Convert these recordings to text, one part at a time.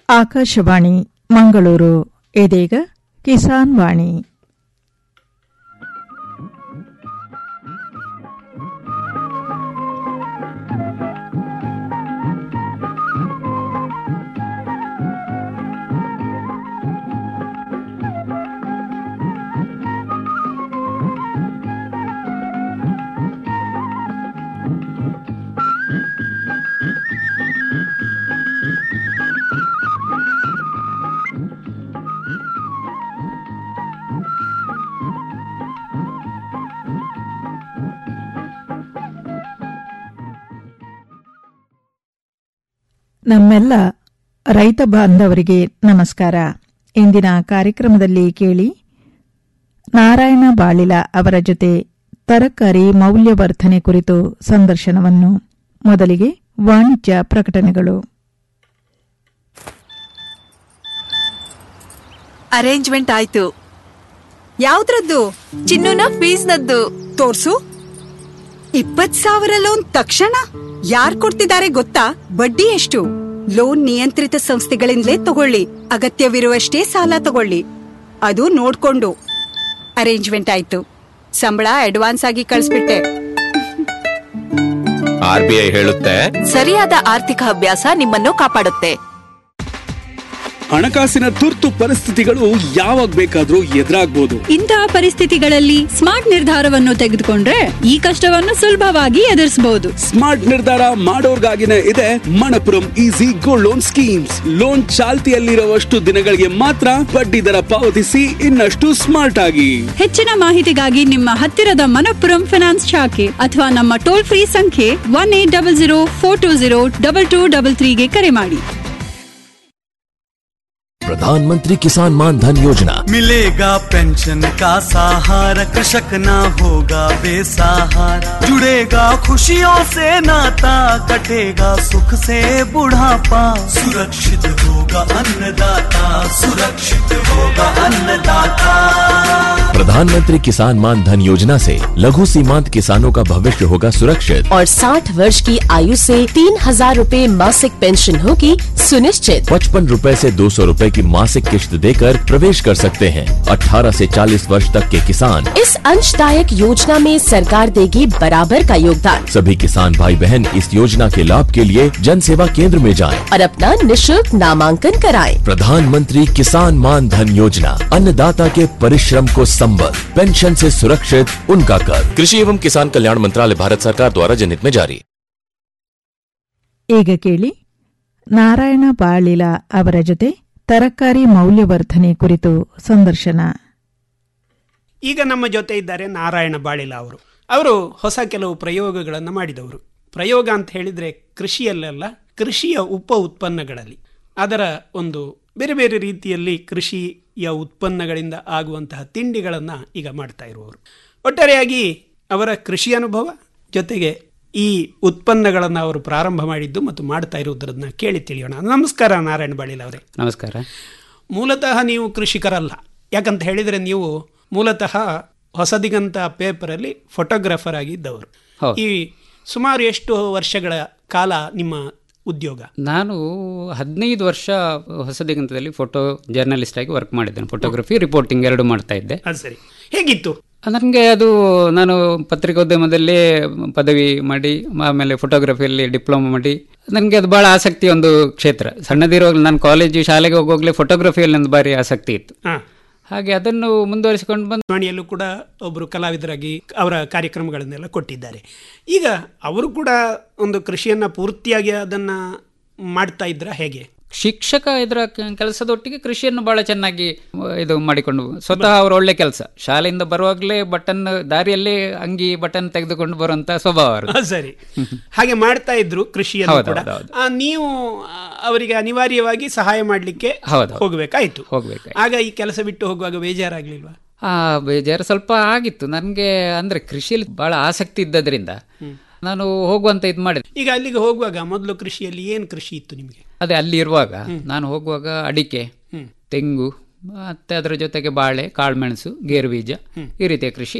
ಆಕಾಶವಾಣಿ ಮಂಗಳೂರು ಇದೀಗ ಕಿಸಾನ್ ವಾಣಿ ನಮ್ಮೆಲ್ಲ ರೈತ ಬಾಂಧವರಿಗೆ ನಮಸ್ಕಾರ ಇಂದಿನ ಕಾರ್ಯಕ್ರಮದಲ್ಲಿ ಕೇಳಿ ನಾರಾಯಣ ಬಾಳಿಲ ಅವರ ಜೊತೆ ತರಕಾರಿ ಮೌಲ್ಯವರ್ಧನೆ ಕುರಿತು ಸಂದರ್ಶನವನ್ನು ಮೊದಲಿಗೆ ವಾಣಿಜ್ಯ ಪ್ರಕಟಣೆಗಳು ಅರೇಂಜ್ಮೆಂಟ್ ಆಯ್ತು ಯಾವ್ದ್ರದ್ದು ಚಿನ್ನುನ ಫೀಸ್ನದ್ದು ತೋರ್ಸು ಇಪ್ಪತ್ ಸಾವಿರ ಲೋನ್ ತಕ್ಷಣ ಯಾರ್ ಕೊಡ್ತಿದ್ದಾರೆ ಗೊತ್ತಾ ಬಡ್ಡಿ ಎಷ್ಟು ಲೋನ್ ನಿಯಂತ್ರಿತ ಸಂಸ್ಥೆಗಳಿಂದಲೇ ತಗೊಳ್ಳಿ ಅಗತ್ಯವಿರುವಷ್ಟೇ ಸಾಲ ತಗೊಳ್ಳಿ ಅದು ನೋಡ್ಕೊಂಡು ಅರೇಂಜ್ಮೆಂಟ್ ಆಯ್ತು ಸಂಬಳ ಅಡ್ವಾನ್ಸ್ ಆಗಿ ಕಳಿಸ್ಬಿಟ್ಟೆ ಆರ್ ಬಿ ಐ ಹೇಳುತ್ತೆ ಸರಿಯಾದ ಆರ್ಥಿಕ ಅಭ್ಯಾಸ ನಿಮ್ಮನ್ನು ಕಾಪಾಡುತ್ತೆ ಹಣಕಾಸಿನ ತುರ್ತು ಪರಿಸ್ಥಿತಿಗಳು ಯಾವಾಗ ಬೇಕಾದ್ರೂ ಎದುರಾಗ್ಬೋದು ಇಂತಹ ಪರಿಸ್ಥಿತಿಗಳಲ್ಲಿ ಸ್ಮಾರ್ಟ್ ನಿರ್ಧಾರವನ್ನು ತೆಗೆದುಕೊಂಡ್ರೆ ಈ ಕಷ್ಟವನ್ನು ಸುಲಭವಾಗಿ ಎದುರಿಸಬಹುದು ಸ್ಮಾರ್ಟ್ ನಿರ್ಧಾರ ಮಾಡೋರ್ಗಾಗಿನೇ ಇದೆ Manappuram easy gold loan schemes loan ಚಾಲ್ತಿಯಲ್ಲಿರುವಷ್ಟು ದಿನಗಳಿಗೆ ಮಾತ್ರ ಬಡ್ಡಿ ದರ ಪಾವತಿಸಿ ಇನ್ನಷ್ಟು ಸ್ಮಾರ್ಟ್ ಆಗಿ ಹೆಚ್ಚಿನ ಮಾಹಿತಿಗಾಗಿ ನಿಮ್ಮ ಹತ್ತಿರದ ಮನಪ್ಪುರಂ ಫಿನಾನ್ಸ್ ಶಾಖೆ ಅಥವಾ ನಮ್ಮ ಟೋಲ್ ಫ್ರೀ ಸಂಖ್ಯೆ one eight double zero four two zero double two double ತ್ರೀಗೆ ಕರೆ ಮಾಡಿ प्रधानमंत्री किसान मान धन योजना मिलेगा पेंशन का सहारा कृषक ना होगा बेसहारा जुड़ेगा खुशियों से नाता कटेगा सुख से बुढ़ापा सुरक्षित होगा अन्नदाता सुरक्षित होगा अन्नदाता प्रधानमंत्री किसान मान धन योजना से लघु सीमांत किसानों का भविष्य होगा सुरक्षित और 60 वर्ष की आयु से तीन हजार रूपए मासिक पेंशन होगी सुनिश्चित पचपन रूपए से दो सौ रूपए की मासिक किश्त देकर प्रवेश कर सकते हैं 18 से 40 वर्ष तक के किसान इस अंशदायक योजना में सरकार देगी बराबर का योगदान सभी किसान भाई बहन इस योजना के लाभ के लिए जन सेवा केंद्र में जाएं। और अपना निशुल्क नामांकन कराएं। प्रधानमंत्री किसान मान धन योजना अन्नदाता के परिश्रम को संबल पेंशन से सुरक्षित उनका कर कृषि एवं किसान कल्याण मंत्रालय भारत सरकार द्वारा जनहित में जारी ಈಗ ಕೇಳಿ ನಾರಾಯಣ ಬಾಳಿಲ ಅವರ ಜೊತೆ ತರಕಾರಿ ಮೌಲ್ಯವರ್ಧನೆ ಕುರಿತು ಸಂದರ್ಶನ ಈಗ ನಮ್ಮ ಜೊತೆ ಇದ್ದಾರೆ ನಾರಾಯಣ ಬಾಳಿಲ ಅವರು ಅವರು ಹೊಸ ಕೆಲವು ಪ್ರಯೋಗಗಳನ್ನು ಮಾಡಿದವರು ಪ್ರಯೋಗ ಅಂತ ಹೇಳಿದರೆ ಕೃಷಿಯಲ್ಲೆಲ್ಲ ಕೃಷಿಯ ಉಪ ಉತ್ಪನ್ನಗಳಲ್ಲಿ ಅದರ ಒಂದು ಬೇರೆ ಬೇರೆ ರೀತಿಯಲ್ಲಿ ಕೃಷಿಯ ಉತ್ಪನ್ನಗಳಿಂದ ಆಗುವಂತಹ ತಿಂಡಿಗಳನ್ನು ಈಗ ಮಾಡ್ತಾ ಇರುವವರು ಒಟ್ಟಾರೆಯಾಗಿ ಅವರ ಕೃಷಿ ಅನುಭವ ಜೊತೆಗೆ ಈ ಉತ್ಪನ್ನಗಳನ್ನು ಅವರು ಪ್ರಾರಂಭ ಮಾಡಿದ್ದು ಮತ್ತು ಮಾಡ್ತಾ ಇರುವುದರನ್ನ ಕೇಳಿ ತಿಳಿಯೋಣ ನಮಸ್ಕಾರ ನಾರಾಯಣ ಬಾಳಿಲ ಅವರೇ ನಮಸ್ಕಾರ ಮೂಲತಃ ನೀವು ಕೃಷಿಕರಲ್ಲ ಯಾಕಂತ ಹೇಳಿದರೆ ನೀವು ಮೂಲತಃ ಹೊಸದಿಗಂತ ಪೇಪರಲ್ಲಿ ಫೋಟೋಗ್ರಾಫರ್ ಆಗಿದ್ದವರು ಹೌದು. ಈ ಸುಮಾರು ಎಷ್ಟು ವರ್ಷಗಳ ಕಾಲ ನಿಮ್ಮ ಉದ್ಯೋಗ ನಾನು ಹದಿನೈದು ವರ್ಷ ಹೊಸದಿಗಂತದಲ್ಲಿ ಫೋಟೋ ಜರ್ನಲಿಸ್ಟ್ ಆಗಿ ವರ್ಕ್ ಮಾಡಿದ್ದೇನೆ ಫೋಟೋಗ್ರಫಿ ರಿಪೋರ್ಟಿಂಗ್ ಎರಡು ಮಾಡ್ತಾ ಇದ್ದೆ ಅದು ಸರಿ ಹೇಗಿತ್ತು ನನಗೆ ಅದು ನಾನು ಪತ್ರಿಕೋದ್ಯಮದಲ್ಲೇ ಪದವಿ ಮಾಡಿ ಆಮೇಲೆ ಫೋಟೋಗ್ರಫಿಯಲ್ಲಿ ಡಿಪ್ಲೊಮಾ ಮಾಡಿ ನನಗೆ ಅದು ಭಾಳ ಆಸಕ್ತಿ ಒಂದು ಕ್ಷೇತ್ರ ಸಣ್ಣದಿರುವಾಗ ನಾನು ಕಾಲೇಜು ಶಾಲೆಗೆ ಹೋಗೋಗ್ಲೇ ಫೋಟೋಗ್ರಫಿಯಲ್ಲಿ ಒಂದು ಭಾರಿ ಆಸಕ್ತಿ ಇತ್ತು ಹಾಂ ಹಾಗೆ ಅದನ್ನು ಮುಂದುವರಿಸಿಕೊಂಡು ಬಂದು ವಾಣಿಯಲ್ಲೂ ಕೂಡ ಒಬ್ಬರು ಕಲಾವಿದರಾಗಿ ಅವರ ಕಾರ್ಯಕ್ರಮಗಳನ್ನೆಲ್ಲ ಕೊಟ್ಟಿದ್ದಾರೆ ಈಗ ಅವರು ಕೂಡ ಒಂದು ಕೃಷಿಯನ್ನು ಪೂರ್ತಿಯಾಗಿ ಅದನ್ನು ಮಾಡ್ತಾ ಇದ್ರ ಹೇಗೆ ಶಿಕ್ಷಕ ಇದರ ಕೆಲಸದೊಟ್ಟಿಗೆ ಕೃಷಿಯನ್ನು ಬಹಳ ಚೆನ್ನಾಗಿ ಆ, ಇದು ಮಾಡಿಕೊಂಡು ಸ್ವತಃ ಅವರು ಒಳ್ಳೆ ಕೆಲಸ ಶಾಲೆಯಿಂದ ಬರುವಾಗಲೇ ಬಟನ್ ದಾರಿಯಲ್ಲೇ ಅಂಗಿ ಬಟನ್ ತೆಗೆದುಕೊಂಡು ಬರುವಂತ ಸ್ವಭಾವ ಅವರು ಆ, ಸರಿ ಹಾಗೆ ಮಾಡ್ತಾ ಇದ್ರು ಕೃಷಿಯನ್ನು ಹೌದು, ಕೂಡ ಹೌದು, ಹೌದು. ಆ, ನೀವು ಆ, ಅವರಿಗೆ ಅನಿವಾರ್ಯವಾಗಿ ಸಹಾಯ ಮಾಡಲಿಕ್ಕೆ ಹೌದು, ಹೌದು. ಹೋಗ್ಬೇಕಾಯ್ತು ಹೋಗ್ಬೇಕಾಯ್ತು. ಆಗ ಈ ಕೆಲಸ ಬಿಟ್ಟು ಹೋಗುವಾಗ ಬೇಜಾರಾಗ್ಲಿಲ್ವಾ ಆ ಬೇಜಾರು ಸ್ವಲ್ಪ ಆಗಿತ್ತು ನನಗೆ ಅಂದ್ರೆ ಕೃಷಿಯಲ್ಲಿ ಬಹಳ ಆಸಕ್ತಿ ಇದ್ದದ್ರಿಂದ ನಾನು ಹೋಗುವಂತ ಇದು ಮಾಡಿದೆ ಈಗ ಅಲ್ಲಿಗೆ ಹೋಗುವಾಗ ಮೊದಲು ಕೃಷಿಯಲ್ಲಿ ಏನು ಕೃಷಿ ಇತ್ತು ನಿಮಗೆ ಅದೇ ಅಲ್ಲಿ ಇರುವಾಗ ನಾನು ಹೋಗುವಾಗ ಅಡಿಕೆ ತೆಂಗು ಮತ್ತೆ ಅದರ ಜೊತೆಗೆ ಬಾಳೆ ಕಾಳುಮೆಣಸು ಗೇರು ಬೀಜ ಈ ರೀತಿಯ ಕೃಷಿ ಇತ್ತು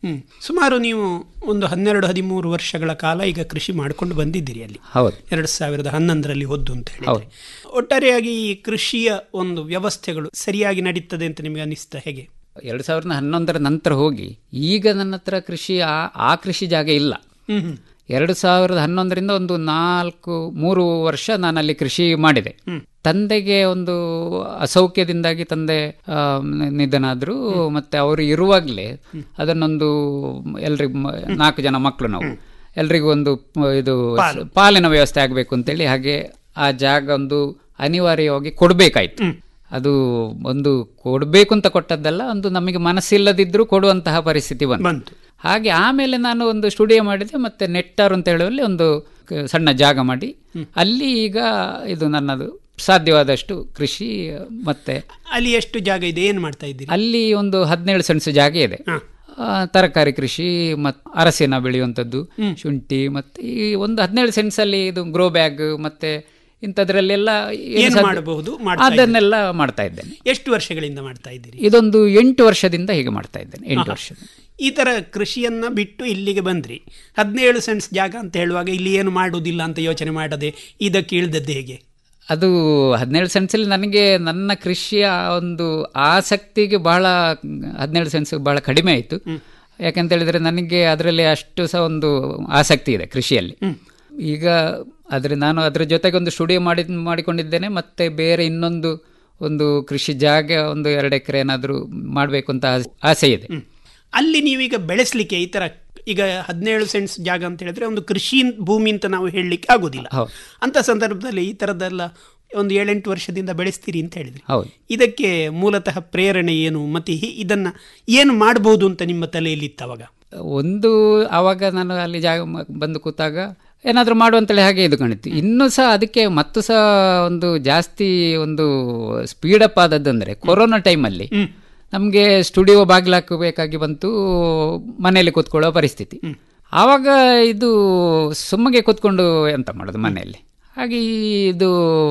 ಹ್ಮ್ ಸುಮಾರು ನೀವು ಒಂದು ಹನ್ನೆರಡು ಹದಿಮೂರು ವರ್ಷಗಳ ಕಾಲ ಈಗ ಕೃಷಿ ಮಾಡ್ಕೊಂಡು ಬಂದಿದ್ದೀರಿ ಅಲ್ಲಿ ಹೌದು ಎರಡು ಸಾವಿರದ ಹನ್ನೊಂದರಲ್ಲಿ ಹೊದ್ದು ಅಂತ ಹೇಳಿದ್ರೆ ಒಟ್ಟಾರೆಯಾಗಿ ಈ ಕೃಷಿಯ ಒಂದು ವ್ಯವಸ್ಥೆಗಳು ಸರಿಯಾಗಿ ನಡೀತದೆ ಅಂತ ನಿಮಗೆ ಅನಿಸ್ತಾ ಹೇಗೆ ಎರಡು ಸಾವಿರದ ಹನ್ನೊಂದರ ನಂತರ ಹೋಗಿ ಈಗ ನನ್ನ ಹತ್ರ ಕೃಷಿ ಆ ಆ ಕೃಷಿ ಜಾಗ ಇಲ್ಲ ಹ್ಮ್ ಹ್ಮ್ ಎರಡು ಸಾವಿರದ ಹನ್ನೊಂದರಿಂದ ಒಂದು ನಾಲ್ಕು ಮೂರು ವರ್ಷ ನಾನು ಅಲ್ಲಿ ಕೃಷಿ ಮಾಡಿದೆ ತಂದೆಗೆ ಒಂದು ಅಸೌಖ್ಯದಿಂದಾಗಿ ತಂದೆ ಆ, ನ- ನಿಧನ ಆದ್ರು ಮತ್ತೆ ಅವರು ಇರುವಾಗಲೇ ಅದನ್ನೊಂದು ಎಲ್ರಿಗೂ ಮ- ನಾಲ್ಕು ಜನ ಮಕ್ಕಳು ನಾವು ಎಲ್ರಿಗೂ ಒಂದು ಮ- ಇದು ಸ- ಪಾಲಿನ ವ್ಯವಸ್ಥೆ ಆಗಬೇಕು ಅಂತೇಳಿ ಹಾಗೆ ಆ ಜಾಗ ಒಂದು ಅನಿವಾರ್ಯವಾಗಿ ಕೊಡಬೇಕಾಯ್ತು ಅದು ಒಂದು ಕೊಡಬೇಕು ಅಂತ ಕೊಟ್ಟದ್ದಲ್ಲ ಒಂದು ನಮಗೆ ಮನಸ್ಸಿಲ್ಲದಿದ್ರೂ ಕೊಡುವಂತಹ ಪರಿಸ್ಥಿತಿ ಬಂತು ಬಂತು ಹಾಗೆ ಆಮೇಲೆ ನಾನು ಒಂದು ಸ್ಟುಡಿಯೋ ಮಾಡಿದೆ ಮತ್ತೆ ನೆಟ್ಟಾರ್ ಅಂತ ಹೇಳುವಲ್ಲಿ ಒಂದು ಕ- ಸಣ್ಣ ಜಾಗ ಮಾಡಿ ಅಲ್ಲಿ ಈಗ ಇದು ನನ್ನದು ಸಾಧ್ಯವಾದಷ್ಟು ಕೃಷಿ ಮತ್ತೆ ಅಲ್ಲಿ ಎಷ್ಟು ಜಾಗ ಇದೆ ಏನು ಮಾಡ್ತಾ ಇದ್ದೀರಿ ಅಲ್ಲಿ ಒಂದು ಹದಿನೇಳು ಸೆಣಸು ಜಾಗ ಇದೆ ಆ, ತರಕಾರಿ ಕೃಷಿ ಮತ್ತು ಅರಸಿನ ಬೆಳೆಯುವಂಥದ್ದು ಶುಂಠಿ ಮತ್ತೆ ಈ ಒಂದು ಹದಿನೇಳು ಸೆನ್ಸಲ್ಲಿ ಇದು ಗ್ರೋ ಬ್ಯಾಗ್ ಮತ್ತೆ ಇಂಥದ್ರಲ್ಲೆಲ್ಲ ಏನು ಏನು ಸಾಧ್ಯ- ಮಾಡಬಹುದು ಮಾಡ್ತಾ ಇದ್ದೀರಿ. ಅದನ್ನೆಲ್ಲ ಮಾಡ್ತಾ ಇದ್ದೇನೆ ಎಷ್ಟು ವರ್ಷಗಳಿಂದ ಮಾಡ್ತಾ ಇದ್ದೀರಿ ಇದೊಂದು ಎಂಟು ವರ್ಷದಿಂದ ಹೀಗೆ ಮಾಡ್ತಾ ಇದ್ದೇನೆ ಎಂಟು ಆಹಾ. ವರ್ಷ ಈ ತರ ಕೃಷಿಯನ್ನ ಬಿಟ್ಟು ಇಲ್ಲಿಗೆ ಬಂದ್ರಿ ಹದಿನೇಳು ಸೆನ್ಸ್ ಜಾಗ ಅಂತ ಹೇಳುವಾಗ ಇಲ್ಲಿ ಏನು ಮಾಡುವುದಿಲ್ಲ ಅಂತ ಯೋಚನೆ ಮಾಡದೆ ಇದಕ್ಕೆ ಇಳ್ದದ್ದು ಹೇಗೆ ಅದು ಹದಿನೇಳು ಸೆನ್ಸಲ್ಲಿ ನನಗೆ ನನ್ನ ಕೃಷಿಯ ಒಂದು ಆಸಕ್ತಿಗೆ ಬಹಳ ಹದಿನೇಳು ಸೆನ್ಸ್ ಬಹಳ ಕಡಿಮೆ ಆಯಿತು ಯಾಕಂತ ಹೇಳಿದ್ರೆ ನನಗೆ ಅದರಲ್ಲಿ ಅಷ್ಟು ಸಹ ಒಂದು ಆಸಕ್ತಿ ಇದೆ ಕೃಷಿಯಲ್ಲಿ ಈಗ ಆದರೆ ನಾನು ಅದರ ಜೊತೆಗೆ ಒಂದು ಸ್ಟುಡಿಯೋ ಮಾಡಿ ಮಾಡಿಕೊಂಡಿದ್ದೇನೆ ಮತ್ತೆ ಬೇರೆ ಇನ್ನೊಂದು ಒಂದು ಕೃಷಿ ಜಾಗ ಒಂದು ಎರಡು ಎಕರೆ ಏನಾದರೂ ಮಾಡಬೇಕು ಅಂತ ಆಸ್- ಆಸೆ ಇದೆ ಅಲ್ಲಿ ನೀವೀಗ ಬೆಳೆಸಲಿಕ್ಕೆ ಈ ತರ ಈಗ ಹದಿನೇಳು ಸೆಂಟ್ಸ್ ಜಾಗ ಅಂತ ಹೇಳಿದ್ರೆ ಒಂದು ಕೃಷಿ ಭೂಮಿ ಅಂತ ನಾವು ಹೇಳಲಿಕ್ಕೆ ಆಗೋದಿಲ್ಲ ಹೌದು. ಅಂತ ಸಂದರ್ಭದಲ್ಲಿ ಈ ತರದ್ದೆಲ್ಲ ಒಂದು ಏಳೆಂಟು ವರ್ಷದಿಂದ ಬೆಳೆಸ್ತೀರಿ ಅಂತ ಹೇಳಿದ್ರಿ ಹೌದು ಇದಕ್ಕೆ ಮೂಲತಃ ಪ್ರೇರಣೆ ಏನು ಮತ್ತೆ ಹಿ- ಇದನ್ನ ಏನು ಮಾಡಬಹುದು ಅಂತ ನಿಮ್ಮ ತಲೆಯಲ್ಲಿ ಇತ್ತು ಅವಾಗ ಒಂದು ಆವಾಗ ನಾನು ಅಲ್ಲಿ ಜಾಗ ಮ- ಬಂದು ಕೂತಾಗ ಏನಾದರೂ ಮಾಡುವಂತೇಳಿ ಹಾಗೆ ಇದು ಕಾಣಿತ್ತು ಇನ್ನೂ ಸಹ ಅದಕ್ಕೆ ಮತ್ತು ಸಹ ಒಂದು ಜಾಸ್ತಿ ಒಂದು ಸ್ಪೀಡಪ್ ಆದದ್ದಂದರೆ ಕೊರೋನಾ ಟೈಮಲ್ಲಿ ನಮಗೆ ಸ್ಟುಡಿಯೋ ಬಾಗಿಲಾಕಬೇಕಾಗಿ ಬಂತು ಮನೆಯಲ್ಲಿ ಕೂತ್ಕೊಳ್ಳೋ ಪರಿಸ್ಥಿತಿ ಆವಾಗ ಇದು ಸುಮ್ಮಗೆ ಕೂತ್ಕೊಂಡು ಎಂತ ಮಾಡೋದು ಮನೆಯಲ್ಲಿ ಹಾಗೆ ಈ ಇದು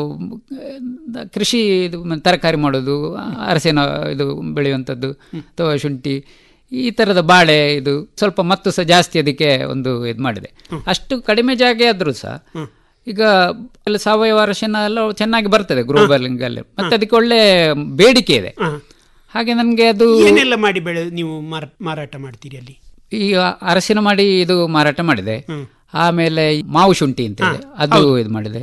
ಆ, ಕೃಷಿ ಇದು ಮ- ತರಕಾರಿ ಮಾಡೋದು ಅರಸಿನ ಇದು ಬೆಳೆಯುವಂಥದ್ದು ಅಥವಾ ಶುಂಠಿ ಈ ಥರದ ಬಾಳೆ ಇದು ಸ್ವಲ್ಪ ಮತ್ತು ಸಹ ಜಾಸ್ತಿ ಅದಕ್ಕೆ ಒಂದು ಇದು ಮಾಡಿದೆ ಅಷ್ಟು ಕಡಿಮೆ ಜಾಗ ಆದರೂ ಸಹ ಈಗ ಎಲ್ಲ ಸಾವಯವ ಅರಸಿನ ಎಲ್ಲ ಚೆನ್ನಾಗಿ ಬರ್ತದೆ ಗ್ರೋಬಲಿಂಗ್ ಅಲ್ಲಿ ಮತ್ತೆ ಅದಕ್ಕೆ ಒಳ್ಳೆ ಬೇಡಿಕೆ ಇದೆ ಹಾಗೆ ನನಗೆ ಅದು ಏನೆಲ್ಲ ಮಾಡಿ ಬೆಳೆ ನೀವು ಮಾರ- ಮಾರಾಟ ಮಾಡ್ತೀರಿ ಅಲ್ಲಿ ಈ ಅರಸಿನ ಮಾಡಿ ಇದು ಮಾರಾಟ ಮಾಡಿದೆ ಆಮೇಲೆ ಈ ಮಾವು ಶುಂಠಿ ಅಂತ ಇದೆ ಅದು ಇದು ಮಾಡಿದೆ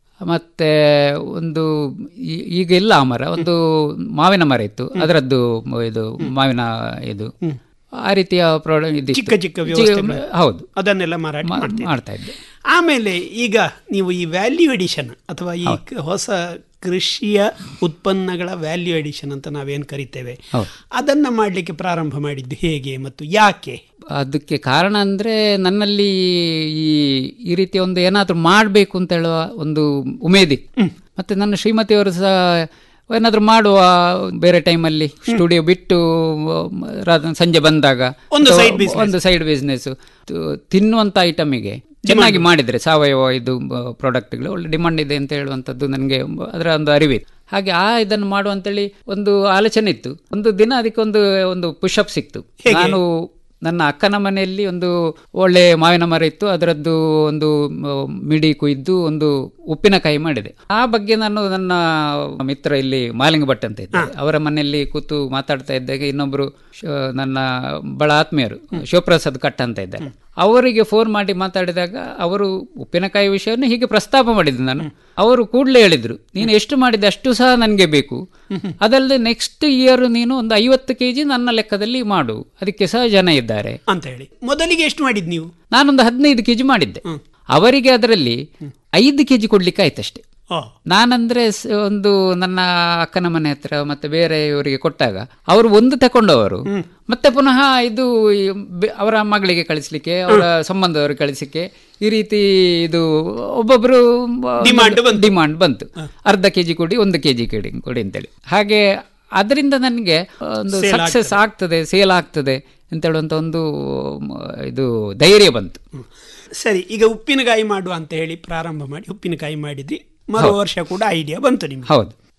ಮತ್ತೆ ಒಂದು ಈ- ಈಗ ಇಲ್ಲ ಆ ಮರ ಒಂದು ಮಾವಿನ ಮರ ಇತ್ತು ಅದರದ್ದು ಮ- ಇದು ಮಾವಿನ ಇದು ಆ ರೀತಿಯ ಪ್ರಾಡಕ್ಟ್ ಚಿಕ್ಕ ಚಿಕ್ಕ ವ್ಯವಸ್ಥೆಗಳು. ಹೌದು ಅದನ್ನೆಲ್ಲ ಮಾರಾಟ ಮಾ- ಮಾಡ್ತೀರಿ. ಮಾಡ್ತಾ ಇದ್ದೆ ಆಮೇಲೆ ಈಗ ನೀವು ಈ ವ್ಯಾಲ್ಯೂ ಎಡಿಷನ್ ಅಥವಾ ಈ ಕ- ಹೊಸ ಕೃಷಿಯ ಉತ್ಪನ್ನಗಳ ವ್ಯಾಲ್ಯೂ ಎಡಿಷನ್ ಅಂತ ನಾವೇನು ಕರಿತೇವೆ ಹೌದು. ಅದನ್ನ ಮಾಡಲಿಕ್ಕೆ ಪ್ರಾರಂಭ ಮಾಡಿದ್ದು ಹೇಗೆ ಮತ್ತು ಯಾಕೆ ಅದಕ್ಕೆ ಕಾರಣ ಅಂದರೆ ನನ್ನಲ್ಲಿ ಈ ಈ ರೀತಿಯ ಒಂದು ಏನಾದರೂ ಮಾಡಬೇಕು ಅಂತ ಹೇಳುವ ಒಂದು ಉಮೇದಿತ್ತು ಮತ್ತೆ ನನ್ನ ಶ್ರೀಮತಿಯವರು ಸಹ ಏನಾದರೂ ಮಾಡುವ ಬೇರೆ ಟೈಮಲ್ಲಿ ಸ್ಟುಡಿಯೋ ಬಿಟ್ಟು ಮ, ರಾತ್ರಿ ಸಂಜೆ ಬಂದಾಗ ಒಂದು ಅಥವಾ side business. ಒಂದು ಸೈಡ್ ಬಿಸ್ನೆಸ್ ತಿನ್ನುವಂಥ ಐಟಮಿಗೆ ಚೆನ್ನಾಗಿ ಮಾಡಿದರೆ ಸಾವಯವ ಇದು ಪ್ರಾಡಕ್ಟ್ಗಳು ಒಳ್ಳೆ ಡಿಮಾಂಡ್ ಇದೆ ಅಂತ ಹೇಳುವಂಥದ್ದು ನನಗೆ ಅದರ ಒಂದು ಅರಿವಿತ್ತು ಹಾಗೆ ಆ ಇದನ್ನು ಮಾಡುವ ಅಂತೇಳಿ ಒಂದು ಆಲೋಚನೆ ಇತ್ತು ಒಂದು ದಿನ ಅದಕ್ಕೆ ಒಂದು ಒಂದು ಪುಷಪ್ ಸಿಕ್ತು ನಾನು ನನ್ನ ಅಕ್ಕನ ಮನೆಯಲ್ಲಿ ಒಂದು ಒಳ್ಳೆ ಮಾವಿನ ಮರ ಇತ್ತು ಅದರದ್ದು ಒಂದು ಮ, ಮಿಡಿ ಕುಯ್ದು ಒಂದು ಉಪ್ಪಿನಕಾಯಿ ಮಾಡಿದೆ ಆ ಬಗ್ಗೆ ನಾನು ನನ್ನ ಮಿತ್ರ ಇಲ್ಲಿ ಮಾಲಿಂಗ ಭಟ್ ಅಂತ ಇದ್ದಾರೆ ಅವರ ಮನೆಯಲ್ಲಿ ಕೂತು ಮಾತಾಡ್ತಾ ಇದ್ದಾಗ ಇನ್ನೊಬ್ರು ಶ- ನನ್ನ ಬಹಳ ಆತ್ಮೀಯರು ಶಿವಪ್ರಸಾದ್ ಕಟ್ ಅಂತ ಇದ್ದಾರೆ ಅವರಿಗೆ ಫೋನ್ ಮಾಡಿ ಮಾತಾಡಿದಾಗ ಅವರು ಉಪ್ಪಿನಕಾಯಿ ವಿಷಯವನ್ನು ಹೀಗೆ ಪ್ರಸ್ತಾಪ ಮಾಡಿದ್ದು ನಾನು ಅವರು ಕೂಡಲೇ ಹೇಳಿದ್ರು ನೀನು ಎಷ್ಟು ಮಾಡಿದೆ ಅಷ್ಟು ಸಹ ನನಗೆ ಬೇಕು ಅದಲ್ಲದೆ ನೆಕ್ಸ್ಟ್ ಇಯರ್ ನೀನು ಒಂದು ಐವತ್ತು ಕೆ ಜಿ ನನ್ನ ಲೆಕ್ಕದಲ್ಲಿ ಮಾಡು ಅದಕ್ಕೆ ಸಹ ಜನ ಇದ್ದಾರೆ ಅಂತ ಹೇಳಿ ಮೊದಲಿಗೆ ಎಷ್ಟು ಮಾಡಿದ್ ನೀವು ನಾನೊಂದು ಹದಿನೈದು ಕೆ ಜಿ ಮಾಡಿದ್ದೆ ಅವರಿಗೆ ಅದರಲ್ಲಿ ಐದು ಕೆ ಜಿ ಕೊಡ್ಲಿಕ್ಕೆ ಆಯ್ತಷ್ಟೇ ಓ ನಾನಂದ್ರೆ ಸ- ಒಂದು ನನ್ನ ಅಕ್ಕನ ಮನೆ ಹತ್ರ ಮತ್ತೆ ಬೇರೆ ಇವರಿಗೆ ಕೊಟ್ಟಾಗ ಅವರು ಒಂದು ತಕೊಂಡವರು ಮತ್ತೆ ಪುನಃ ಇದು ಈ ಬೆ- ಅವರ ಮಗಳಿಗೆ ಕಳಿಸ್ಲಿಕ್ಕೆ ಅವರ ಸಂಬಂಧದವರು ಕಳಿಸಲಿಕ್ಕೆ ಈ ರೀತಿ ಇದು ಒಬ್ಬೊಬ್ರು Demand ಬಂತು. ಡಿಮಾಂಡ್ ಬಂತು ಅರ್ಧ ಕೆಜಿ ಕೊಡಿ ಒಂದು ಕೆಜಿ ಕೊಡಿ ಕೊಡಿ ಅಂತೇಳಿ ಹಾಗೆ ಅದರಿಂದ ನನಗೆ ಒಂದು Sale ಸಕ್ಸಸ್ ಆಗ್ತದೆ ಸೇಲ್ ಆಗ್ತದೆ ಅಂತ ಹೇಳುವಂತ ಒಂದು ಮ, ಇದು ಧೈರ್ಯ ಬಂತು ಸರಿ ಈಗ ಉಪ್ಪಿನಕಾಯಿ ಮಾಡುವ ಅಂತ ಹೇಳಿ ಪ್ರಾರಂಭ ಮಾಡಿ ಉಪ್ಪಿನಕಾಯಿ ಮಾಡಿದ್ರಿ ಮರು ವರ್ಷ ಕೂಡ ಐಡಿಯಾ ಬಂತು ನಿಮ್ಗೆ ಹೌದು